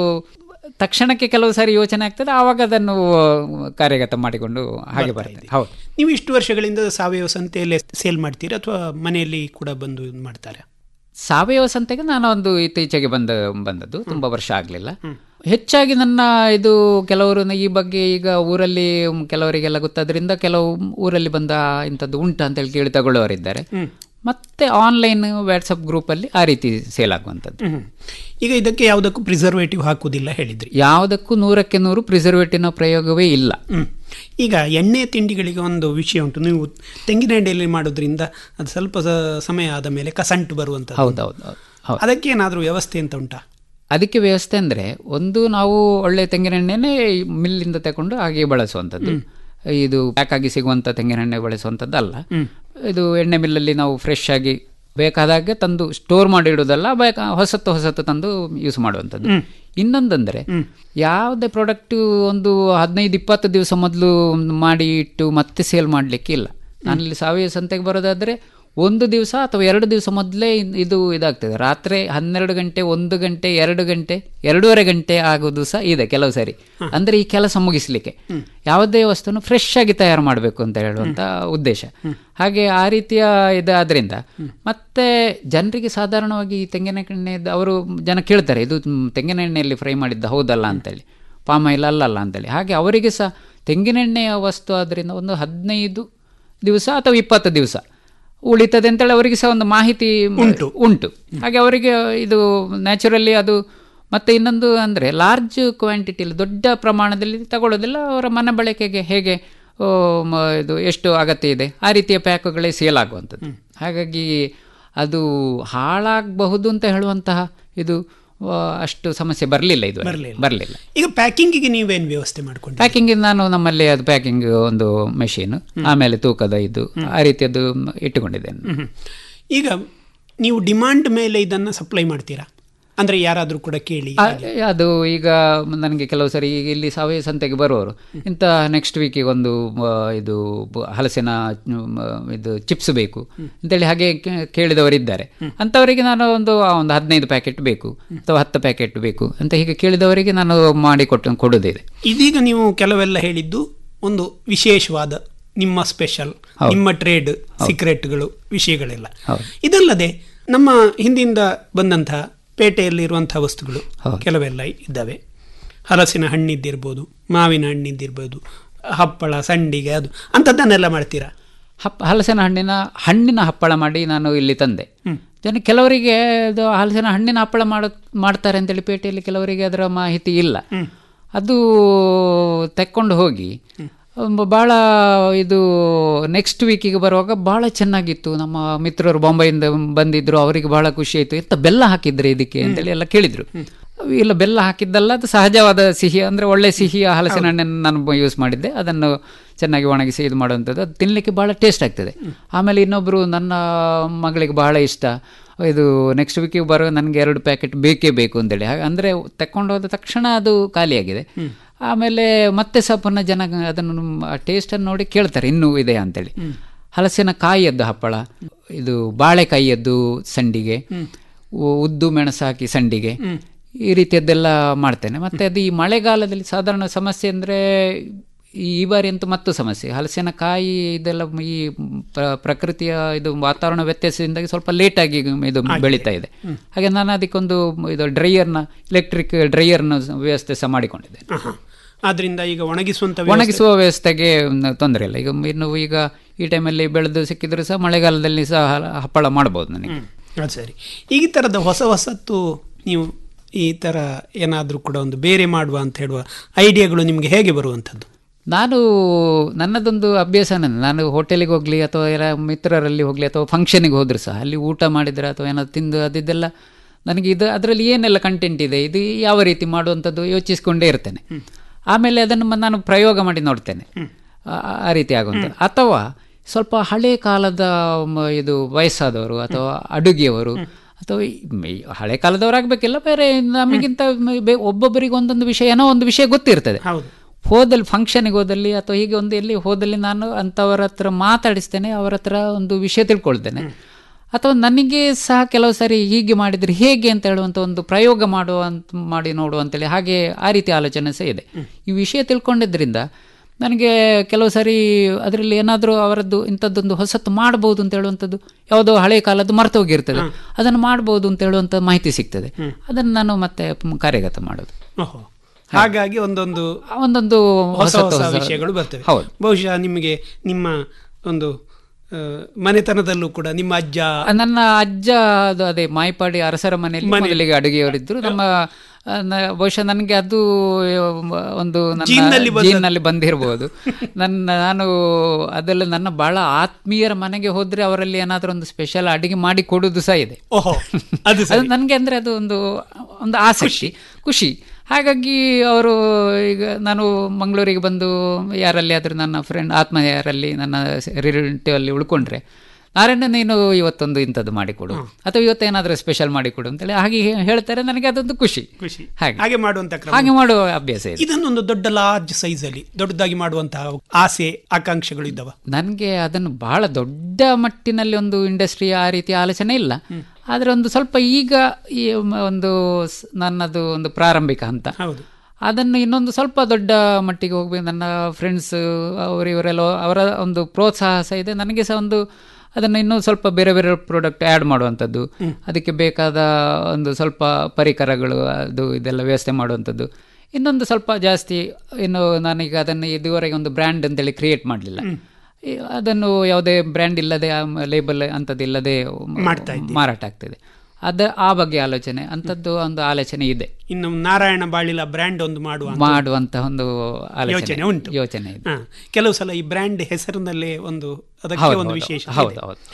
ತಕ್ಷಣಕ್ಕೆ ಕೆಲವು ಸಾರಿ ಯೋಚನೆ ಆಗ್ತದೆ ಆವಾಗ ಅದನ್ನು ಕಾರ್ಯಗತ ಮಾಡಿಕೊಂಡು ಹಾಗೆ ಬರ್ತದೆ ಹೌದು ನೀವು ಇಷ್ಟು ವರ್ಷಗಳಿಂದ ಸಾವಯವ ಸಂತೆಯಲ್ಲೇ ಸೇಲ್ ಮಾಡ್ತೀರಾ ಅಥವಾ ಮನೆಯಲ್ಲಿ ಕೂಡ ಬಂದು ಇದ್ ಮಾಡ್ತಾರೆ ಸಾವಯವ ಸಂತೆಗೆ ನಾನು ಒಂದು ಇತ್ತೀಚೆಗೆ ಬಂದ ಬಂದದ್ದು ತುಂಬಾ ವರ್ಷ ಆಗಲಿಲ್ಲ ಹೆಚ್ಚಾಗಿ ನನ್ನ ಇದು ಕೆಲವರು ಈ ಬಗ್ಗೆ ಈಗ ಊರಲ್ಲಿ ಕೆಲವರಿಗೆಲ್ಲ ಗೊತ್ತಾದ್ರಿಂದ ಕೆಲವು ಊರಲ್ಲಿ ಬಂದ ಇಂಥದ್ದು ಉಂಟಾ ಅಂತೇಳಿ ಕೇಳಿ ತಗೊಳ್ಳೋರಿದ್ದಾರೆ ಮತ್ತೆ ಆನ್ಲೈನ್ ವಾಟ್ಸಪ್ ಗ್ರೂಪಲ್ಲಿ ಆ ರೀತಿ ಸೇಲ್ ಆಗುವಂಥದ್ದು ಹ್ಮ್. ಈಗ ಇದಕ್ಕೆ ಯಾವುದಕ್ಕೂ ಪ್ರಿಸರ್ವೇಟಿವ್ ಹಾಕುವುದಿಲ್ಲ ಹೇಳಿದ್ರಿ ಯಾವುದಕ್ಕೂ ನೂರಕ್ಕೆ ನೂರು ಪ್ರಿಸರ್ವೇಟಿವ್ನ ಪ್ರಯೋಗವೇ ಇಲ್ಲ ಹ್ಮ್. ಈಗ ಎಣ್ಣೆ ತಿಂಡಿಗಳಿಗೆ ಒಂದು ವಿಷಯ ಉಂಟು ನೀವು ತೆಂಗಿನ ಎಣ್ಣೆಯಲ್ಲಿ ಮಾಡೋದ್ರಿಂದ ಅದು ಸ್ವಲ್ಪ ಸ- ಸಮಯ ಆದ ಮೇಲೆ ಕಸಂಟು ಬರುವಂಥದ್ದು ಹೌದೌದು ಹೌದು ಅದಕ್ಕೆ ಏನಾದರೂ ವ್ಯವಸ್ಥೆ ಅಂತ ಉಂಟಾ ಅದಕ್ಕೆ ವ್ಯವಸ್ಥೆ ಅಂದರೆ ಒಂದು ನಾವು ಒಳ್ಳೆ ತೆಂಗಿನೆಣ್ಣೆನೇ ಮಿಲ್ಲಿಂದ ತಗೊಂಡು ಹಾಗೆ ಬಳಸುವಂಥದ್ದು ಇದು ಪ್ಯಾಕ್ ಆಗಿ ಸಿಗುವಂಥ ತೆಂಗಿನೆಣ್ಣೆ ಬಳಸುವಂಥದ್ದು ಅಲ್ಲ ಇದು ಎಣ್ಣೆ ಮಿಲ್ಲಲ್ಲಿ ನಾವು ಫ್ರೆಶ್ ಆಗಿ ಬೇಕಾದಾಗೆ ತಂದು ಸ್ಟೋರ್ ಮಾಡಿ ಇಡೋದಲ್ಲ ಬೇಕಾ ಹೊಸತ್ತು ಹೊಸತ್ತು ತಂದು ಯೂಸ್ ಮಾಡುವಂಥದ್ದು ಇನ್ನೊಂದಂದ್ರೆ ಯಾವುದೇ ಪ್ರಾಡಕ್ಟ್ ಒಂದು ಹದಿನೈದು ಇಪ್ಪತ್ತು ದಿವಸ ಮೊದಲು ಮಾಡಿ ಇಟ್ಟು ಮತ್ತೆ ಸೇಲ್ ಮಾಡಲಿಕ್ಕೆ ಇಲ್ಲ ನಾನಿಲ್ಲಿ ಸಾವಯವ ಸಂತೆಗೆ ಬರೋದಾದ್ರೆ ಒಂದು ದಿವಸ ಅಥವಾ ಎರಡು ದಿವಸ ಮೊದಲೇ ಇದು ಇದಾಗ್ತದೆ ರಾತ್ರಿ ಹನ್ನೆರಡು ಗಂಟೆ ಒಂದು ಗಂಟೆ ಎರಡು ಗಂಟೆ ಎರಡೂವರೆ ಗಂಟೆ ಆಗೋದು ಸಹ ಇದೆ ಕೆಲವು ಸರಿ ಅಂದ್ರೆ ಈ ಕೆಲಸ ಮುಗಿಸ್ಲಿಕ್ಕೆ ಯಾವುದೇ ವಸ್ತುನು ಫ್ರೆಶ್ ಆಗಿ ತಯಾರು ಮಾಡಬೇಕು ಅಂತ ಹೇಳುವಂತ ಉದ್ದೇಶ ಹಾಗೆ ಆ ರೀತಿಯ ಇದಾದ್ರಿಂದ ಮತ್ತೆ ಜನರಿಗೆ ಸಾಧಾರಣವಾಗಿ ಈ ತೆಂಗಿನ ಎಣ್ಣೆ ಅವರು ಜನ ಕೇಳ್ತಾರೆ ಇದು ಮ್, ತೆಂಗಿನ ಎಣ್ಣೆಯಲ್ಲಿ ಫ್ರೈ ಮಾಡಿದ್ದ ಹೌದಲ್ಲ ಅಂತೇಳಿ ಪಾಮ್ ಆಯಿಲ್ ಅಲ್ಲಲ್ಲ ಅಂತೇಳಿ ಹಾಗೆ ಅವರಿಗೆ ಸಹ ತೆಂಗಿನೆಣ್ಣೆಯ ವಸ್ತು ಆದ್ರಿಂದ ಒಂದು ಹದಿನೈದು ದಿವಸ ಅಥವಾ ಇಪ್ಪತ್ತು ದಿವಸ ಉಳಿತದೆ ಅಂತೇಳಿ ಅವರಿಗೆ ಸಹ ಒಂದು ಮಾಹಿತಿ ಉಂಟು ಉಂಟು ಹಾಗೆ ಅವರಿಗೆ ಇದು ನ್ಯಾಚುರಲಿ ಅದು ಮತ್ತೆ ಇನ್ನೊಂದು ಅಂದರೆ ಲಾರ್ಜ್ ಕ್ವಾಂಟಿಟಿಲಿ ದೊಡ್ಡ ಪ್ರಮಾಣದಲ್ಲಿ ತಗೊಳ್ಳೋದಿಲ್ಲ ಅವರ ಮನೆ ಬಳಕೆಗೆ ಹೇಗೆ ಓ, ಮ- ಇದು ಎಷ್ಟು ಅಗತ್ಯ ಇದೆ ಆ ರೀತಿಯ ಪ್ಯಾಕ್ಗಳೇ ಸೇಲ್ ಆಗುವಂಥದ್ದು ಹಾಗಾಗಿ ಅದು ಹಾಳಾಗಬಹುದು ಅಂತ ಹೇಳುವಂತಹ ಇದು ಆ, ಅಷ್ಟು ಸಮಸ್ಯೆ ಬರಲಿಲ್ಲ ಇದು ಬರ್ಲಿಲ್ಲ. ಬರಲಿಲ್ಲ ಈಗ ಪ್ಯಾಕಿಂಗಿಗೆ ನೀವೇನು ವ್ಯವಸ್ಥೆ ಮಾಡ್ಕೊಂಡು ಪ್ಯಾಕಿಂಗ್ ನಾನು ನಮ್ಮಲ್ಲಿ ಅದು ಪ್ಯಾಕಿಂಗ್ ಒಂದು ಮೆಷಿನ್ ಆಮೇಲೆ ತೂಕದ ಇದು ಆ ರೀತಿಯದ್ದು ಇಟ್ಟುಕೊಂಡಿದ್ದೇನೆ ಈಗ ನೀವು ಡಿಮಾಂಡ್ ಮೇಲೆ ಇದನ್ನು ಸಪ್ಲೈ ಮಾಡ್ತೀರಾ ಅಂದ್ರೆ ಯಾರಾದರೂ ಕೂಡ ಕೇಳಿ ಆ, ಅದು ಈಗ ನನಗೆ ಕೆಲವು ಸರಿ ಈಗ ಇಲ್ಲಿ ಸಾವಯವ ಸಂತೆಗೆ ಬರುವವರು ಇಂಥ ನೆಕ್ಸ್ಟ್ ವೀಕಿಗೆ ಒಂದು ಆ, ಇದು ಬ- ಹಲಸಿನ ಮ್, ಇದು ಚಿಪ್ಸ್ ಬೇಕು ಅಂತೇಳಿ ಹಾಗೆ ಕೇ- ಕೇಳಿದವರಿದ್ದಾರೆ ಅಂಥವರಿಗೆ ನಾನು ಒಂದು ಆ, ಒಂದು ಹದಿನೈದು ಪ್ಯಾಕೆಟ್ ಬೇಕು ಅಥವಾ ಹತ್ತು ಪ್ಯಾಕೆಟ್ ಬೇಕು ಅಂತ ಹೀಗೆ ಕೇಳಿದವರಿಗೆ ನಾನು ಮಾಡಿ ಕೊಟ್ಟು ಕೊಡೋದಿದೆ ಇದೀಗ ನೀವು ಕೆಲವೆಲ್ಲ ಹೇಳಿದ್ದು ಒಂದು ವಿಶೇಷವಾದ ನಿಮ್ಮ ಸ್ಪೆಷಲ್ ಹೌದು. ನಿಮ್ಮ ಟ್ರೇಡ್ ಸೀಕ್ರೆಟ್ಗಳು ವಿಷಯಗಳೆಲ್ಲ ಹೌದು. ಇದಲ್ಲದೆ ನಮ್ಮ ಹಿಂದಿಂದ ಬಂದಂತಹ ಪೇಟೆಯಲ್ಲಿ ಇರುವಂತಹ ವಸ್ತುಗಳು ಹೌದು. ಕೆಲವೆಲ್ಲ ಇದ್ದಾವೆ ಹಲಸಿನ ಹಣ್ಣಿದ್ದಿರ್ಬೋದು ಮಾವಿನ ಹಣ್ಣಿದ್ದಿರ್ಬೋದು ಹಪ್ಪಳ ಸಂಡಿಗೆ ಅದು ಅಂಥದ್ದನ್ನೆಲ್ಲ ಮಾಡ್ತೀರಾ ಹಪ್ಪ ಹಲಸಿನ ಹಣ್ಣಿನ ಹಣ್ಣಿನ ಹಪ್ಪಳ ಮಾಡಿ ನಾನು ಇಲ್ಲಿ ತಂದೆ ಜನ ಕೆಲವರಿಗೆ ಅದು ಹಲಸಿನ ಹಣ್ಣಿನ ಹಪ್ಪಳ ಮಾಡ ಮಾಡ್ತಾರೆ ಅಂತೇಳಿ ಪೇಟೆಯಲ್ಲಿ ಕೆಲವರಿಗೆ ಅದರ ಮಾಹಿತಿ ಇಲ್ಲ ಅದು ತೆಕ್ಕೊಂಡು ಹೋಗಿ ಒಂದು ಭಾಳ ಇದು ನೆಕ್ಸ್ಟ್ ವೀಕಿಗೆ ಬರುವಾಗ ಭಾಳ ಚೆನ್ನಾಗಿತ್ತು ನಮ್ಮ ಮಿತ್ರರು ಬಾಂಬೆಯಿಂದ ಬಂದಿದ್ರು ಅವರಿಗೆ ಬಹಳ ಖುಷಿ ಆಯಿತು ಎಂತ ಬೆಲ್ಲ ಹಾಕಿದ್ರೆ ಇದಕ್ಕೆ ಅಂತೇಳಿ ಎಲ್ಲ ಕೇಳಿದ್ರು ಇಲ್ಲ ಬೆಲ್ಲ ಹಾಕಿದ್ದಲ್ಲ ಅದು ಸಹಜವಾದ ಸಿಹಿ ಅಂದರೆ ಒಳ್ಳೆ ಸಿಹಿಯ ಹಲಸಿನ ಹಣ್ಣನ್ನು ನಾನು ಯೂಸ್ ಮಾಡಿದ್ದೆ ಅದನ್ನು ಚೆನ್ನಾಗಿ ಒಣಗಿಸಿ ಇದು ಮಾಡುವಂಥದ್ದು ಅದು ತಿನ್ನಲಿಕ್ಕೆ ಭಾಳ ಟೇಸ್ಟ್ ಆಗ್ತದೆ ಆಮೇಲೆ ಇನ್ನೊಬ್ಬರು ನನ್ನ ಮಗಳಿಗೆ ಬಹಳ ಇಷ್ಟ ಇದು ನೆಕ್ಸ್ಟ್ ವೀಕಿಗೆ ಬರೋ ನನಗೆ ಎರಡು ಪ್ಯಾಕೆಟ್ ಬೇಕೇ ಬೇಕು ಅಂತೇಳಿ ಹಾಗೆ ಅಂದರೆ ತಕೊಂಡು ಹೋದ ತಕ್ಷಣ ಅದು ಖಾಲಿಯಾಗಿದೆ ಆಮೇಲೆ ಮತ್ತೆ ಸಹ ಪುನಃ ಜನ ಅದನ್ನು ಟೇಸ್ಟನ್ನು ನೋಡಿ ಕೇಳ್ತಾರೆ ಇನ್ನೂ ಇದೆ ಅಂತೇಳಿ ಹಲಸಿನ ಕಾಯಿಯದ್ದು ಹಪ್ಪಳ ಇದು ಬಾಳೆಕಾಯಿಯದ್ದು ಸಂಡಿಗೆ ಉ- ಉದ್ದು ಮೆಣಸು ಹಾಕಿ ಸಂಡಿಗೆ ಈ ರೀತಿಯದ್ದೆಲ್ಲ ಮಾಡ್ತೇನೆ ಮತ್ತೆ ಅದು ಈ ಮಳೆಗಾಲದಲ್ಲಿ ಸಾಧಾರಣ ಸಮಸ್ಯೆ ಅಂದರೆ ಈ ಬಾರಿ ಅಂತೂ ಮತ್ತು ಸಮಸ್ಯೆ ಹಲಸಿನಕಾಯಿ ಇದೆಲ್ಲ ಈ ಪ್ರ- ಪ್ರಕೃತಿಯ ಇದು ವಾತಾವರಣ ವ್ಯತ್ಯಾಸದಿಂದಾಗಿ ಸ್ವಲ್ಪ ಲೇಟಾಗಿ ಇದು ಬೆಳೀತಾ ಇದೆ ಹಾಗೆ ನಾನು ಅದಕ್ಕೊಂದು ಇದು ಡ್ರೈಯರ್ನ ಎಲೆಕ್ಟ್ರಿಕ್ ಡ್ರೈಯರ್ನ ವ್ಯವಸ್ಥೆ ಸಹ ಮಾಡಿಕೊಂಡಿದ್ದೆ ಆಹಾ. ಆದ್ರಿಂದ ಈಗ ಒಣಗಿಸುವಂತ ವ್ಯವಸ್ಥೆ- ಒಣಗಿಸುವ ವ್ಯವಸ್ಥೆಗೆ ನ- ತೊಂದರೆ ಇಲ್ಲ ಈಗ ಇನ್ನು ಈಗ ಈ ಟೈಮಲ್ಲಿ ಬೆಳೆದು ಸಿಕ್ಕಿದ್ರು ಸಹ ಮಳೆಗಾಲದಲ್ಲಿ ಸಹ ಹ- ಹಪ್ಪಳ ಮಾಡ್ಬೋದು ನನಗೆ ಹ್ಮ್. ಅದು ಸರಿ ಈ ಥರದ ಹೊಸ ಹೊಸತ್ತು ನೀವು ಈ ಥರ ಏನಾದರೂ ಕೂಡ ಒಂದು ಬೇರೆ ಮಾಡುವ ಅಂತ ಹೇಳುವ ಐಡಿಯಾಗಳು ನಿಮಗೆ ಹೇಗೆ ಬರುವಂಥದ್ದು ನಾನು ನನ್ನದೊಂದು ಅಭ್ಯಾಸ ನನ್ನ ನಾನು ಹೋಟೆಲಿಗೆ ಹೋಗಲಿ ಅಥವಾ ಯಾರ ಮಿತ್ರರಲ್ಲಿ ಹೋಗಲಿ ಅಥವಾ ಫಂಕ್ಷನಿಗೆ ಹೋದ್ರೆ ಸಹ ಅಲ್ಲಿ ಊಟ ಮಾಡಿದರೆ ಅಥವಾ ಏನಾದ್ರು ತಿಂದು ಅದಿದ್ದೆಲ್ಲ ನನಗೆ ಇದು ಅದರಲ್ಲಿ ಏನೆಲ್ಲ ಕಂಟೆಂಟ್ ಇದೆ ಇದು ಯಾವ ರೀತಿ ಮಾಡುವಂಥದ್ದು ಯೋಚಿಸ್ಕೊಂಡೇ ಇರ್ತೇನೆ ಆಮೇಲೆ ಅದನ್ನು ಮ- ನಾನು ಪ್ರಯೋಗ ಮಾಡಿ ನೋಡ್ತೇನೆ ಆ- ಆ ರೀತಿ ಆಗುವಂಥ ಅಥವಾ ಸ್ವಲ್ಪ ಹಳೆ ಕಾಲದ ಮ- ಇದು ವಯಸ್ಸಾದವರು ಅಥವಾ ಅಡುಗೆಯವರು ಅಥವಾ ಈ ಮೆ- ಹಳೆ ಕಾಲದವರಾಗಬೇಕಿಲ್ಲ ಬೇರೆ ನಮಗಿಂತ ಮ- ಬೆ- ಒಬ್ಬೊಬ್ಬರಿಗೆ ಒಂದೊಂದು ವಿಷಯ ಏನೋ ಒಂದು ವಿಷಯ ಗೊತ್ತಿರ್ತದೆ ಹೌದು ಹೋದಲ್ಲಿ ಫಂಕ್ಷನಿಗೆ ಹೋದಲ್ಲಿ ಅಥವಾ ಹೀಗೆ ಒಂದು ಎಲ್ಲಿ ಹೋದಲ್ಲಿ ನಾನು ಅಂಥವರ ಹತ್ರ ಮಾತಾಡಿಸ್ತೇನೆ ಅವರ ಹತ್ರ ಒಂದು ವಿಷಯ ತಿಳ್ಕೊಳ್ತೇನೆ ಅಥವಾ ನನಗೆ ಸಹ ಕೆಲವು ಸಾರಿ ಹೀಗೆ ಮಾಡಿದರೆ ಹೇಗೆ ಅಂತ ಹೇಳುವಂಥ ಒಂದು ಪ್ರಯೋಗ ಮಾಡುವ ಅಂತ ಮಾಡಿ ನೋಡುವ ಅಂತೇಳಿ ಹಾಗೆ ಆ ರೀತಿ ಆಲೋಚನೆ ಸಹ ಇದೆ ಈ ವಿಷಯ ತಿಳ್ಕೊಂಡಿದ್ರಿಂದ ನನಗೆ ಕೆಲವು ಸಾರಿ ಅದರಲ್ಲಿ ಏನಾದರೂ ಅವರದ್ದು ಇಂಥದ್ದೊಂದು ಹೊಸತ್ತು ಮಾಡ್ಬೋದು ಅಂತ ಹೇಳುವಂಥದ್ದು ಯಾವುದೋ ಹಳೆ ಕಾಲದ್ದು ಮರ್ತೋಗಿರ್ತದೆ ಅದನ್ನು ಮಾಡ್ಬೋದು ಅಂತ ಹೇಳುವಂಥ ಮಾಹಿತಿ ಸಿಗ್ತದೆ ಅದನ್ನು ನಾನು ಮತ್ತೆ ಕಾರ್ಯಗತ ಮಾಡೋದು ಓಹೋ ಹಾಗಾಗಿ ಒಂದೊಂದು ಒಂದೊಂದು ಹೊಸ ಹೊಸತು ಹೊಸ ಹೊಸ- ವಿಷಯಗಳು ಬರ್ತವೆ ಹೌದು. ಬಹುಶಃ ನಿಮಗೆ ನಿಮ್ಮ ಒಂದು ಆ, ಮನೆತನದಲ್ಲೂ ಕೂಡ ನಿಮ್ಮ ಅಜ್ಜ ನನ್ನ ಅಜ್ಜ ಅದು ಅದೇ ಮಾಯ್ಪಾಡಿ ಅರಸರ ಮನೆಯಲ್ಲಿ ಮೊದಲಿಗೆ ಅಡುಗೆಯವರಿದ್ರು ನಮ್ಮ ಆ, ನ- ಬಹುಶಃ ನನಗೆ ಅದು ಆ, ಒಂದು ಜೀನ್ನಲ್ಲಿ ನನ್ನ ಬಂದದ್ದು. ಜೀನ್ನಲ್ಲಿ ಬಂದಿರಬಹುದು ನನ್ನ ನಾನು ಅದೆಲ್ಲ ನನ್ನ ಬಹಳ ಆತ್ಮೀಯರ ಮನೆಗೆ ಹೋದ್ರೆ ಅವರಲ್ಲಿ ಏನಾದರೂ ಒಂದು ಸ್ಪೆಷಲ್ ಅಡುಗೆ ಮಾಡಿ ಕೊಡುವುದು ಸಹ ಇದೆ ಓಹೋ ಅದು ಅದು ನನಗೆ ಅಂದರೆ ಅದು ಒಂದು ಒಂದು ಆಸಕ್ತಿ ಖುಷಿ ಹಾಗಾಗಿ ಅವರು ಈಗ ನಾನು ಮಂಗಳೂರಿಗೆ ಬಂದು ಯಾರಲ್ಲಿ ಆದರೂ ನನ್ನ ಫ್ರೆಂಡ್ ಆತ್ಮೀಯರಲ್ಲಿ ನನ್ನ ರಿಲೇಟಿವ್ ಅಲ್ಲಿ ಉಳ್ಕೊಂಡ್ರೆ ನಾರಾಯಣ ನೀನು ಇವತ್ತೊಂದು ಇಂಥದ್ದು ಮಾಡಿಕೊಡು ಅಥವಾ ಇವತ್ತೇನಾದರೂ ಸ್ಪೆಷಲ್ ಮಾಡಿಕೊಡು ಅಂತೇಳಿ ಹಾಗೆ ಹೇ- ಹೇಳ್ತಾರೆ ನನಗೆ ಅದೊಂದು ಖುಷಿ ಖುಷಿ ಹಾಗೆ ಹಾಗೆ ಮಾಡುವಂತ ಕ್ರಮ ಹಾಗೆ ಮಾಡುವ ಅಭ್ಯಾಸ ಇದೆ ಇದನ್ನೊಂದು ದೊಡ್ಡ ಲಾರ್ಜ್ ಸೈಜ್ ಅಲ್ಲಿ ದೊಡ್ಡದಾಗಿ ಮಾಡುವಂತಹ ಆಸೆ ಆಕಾಂಕ್ಷೆಗಳು ಇದ್ದಾವ ನನಗೆ ಅದನ್ನು ಬಹಳ ದೊಡ್ಡ ಮಟ್ಟಿನಲ್ಲಿ ಒಂದು ಇಂಡಸ್ಟ್ರಿಯ ಆ ರೀತಿಯ ಆಲೋಚನೆ ಇಲ್ಲ ಆದರೆ ಒಂದು ಸ್ವಲ್ಪ ಈಗ ಈ ಮ- ಒಂದು ಸ್- ನನ್ನದು ಒಂದು ಪ್ರಾರಂಭಿಕ ಹಂತ ಹೌದು ಅದನ್ನು ಇನ್ನೊಂದು ಸ್ವಲ್ಪ ದೊಡ್ಡ ಮಟ್ಟಿಗೆ ಹೋಗ್ಬೇಕು ನನ್ನ ಫ್ರೆಂಡ್ಸ್ ಅವರು ಇವರೆಲ್ಲ ಅವರ ಒಂದು ಪ್ರೋತ್ಸಾಹ ಸಹ ಇದೆ ನನಗೆ ಸಹ ಒಂದು ಅದನ್ನು ಇನ್ನೂ ಸ್ವಲ್ಪ ಬೇರೆ ಬೇರೆ ಪ್ರಾಡಕ್ಟ್ ಆ್ಯಡ್ ಮಾಡುವಂಥದ್ದು ಅದಕ್ಕೆ ಬೇಕಾದ ಒಂದು ಸ್ವಲ್ಪ ಪರಿಕರಗಳು ಅದು ಇದೆಲ್ಲ ವ್ಯವಸ್ಥೆ ಮಾಡುವಂಥದ್ದು ಇನ್ನೊಂದು ಸ್ವಲ್ಪ ಜಾಸ್ತಿ ಇನ್ನು ನಾನೀಗ ಅದನ್ನು ಇದುವರೆಗೆ ಒಂದು ಬ್ರ್ಯಾಂಡ್ ಅಂತೇಳಿ ಕ್ರಿಯೇಟ್ ಮಾಡಲಿಲ್ಲ ಅದನ್ನು ಯಾವುದೇ ಬ್ರ್ಯಾಂಡ್ ಇಲ್ಲದೆ ಲೇಬಲ್ ಅಂಥದ್ದು ಇಲ್ಲದೆ ಮಾಡ್ತಾ ಮಾರಾಟ ಆಗ್ತಿದೆ ಅದ ಆ ಬಗ್ಗೆ ಆಲೋಚನೆ ಅಂಥದ್ದು ಒಂದು ಆಲೋಚನೆ ಇದೆ ಇನ್ನು ನಾರಾಯಣ ಬಾಳಿಲ ಬ್ರ್ಯಾಂಡ್ ಒಂದು ಮಾಡುವ ಅಂತ ಮಾಡುವಂತ ಒಂದು ಆಲೋಚನೆ ಯೋಚನೆ ಉಂಟು ಯೋಚನೆ ಇದೆ ಹಾ. ಕೆಲವು ಸಲ ಈ ಬ್ರ್ಯಾಂಡ್ ಹೆಸರಿನಲ್ಲೇ ಒಂದು ಅದಕ್ಕೆ ಹೌದು, ಒಂದು ಹೌದು, ವಿಶೇಷ ಹೌದು, ಇದೆ. ಹೌದು.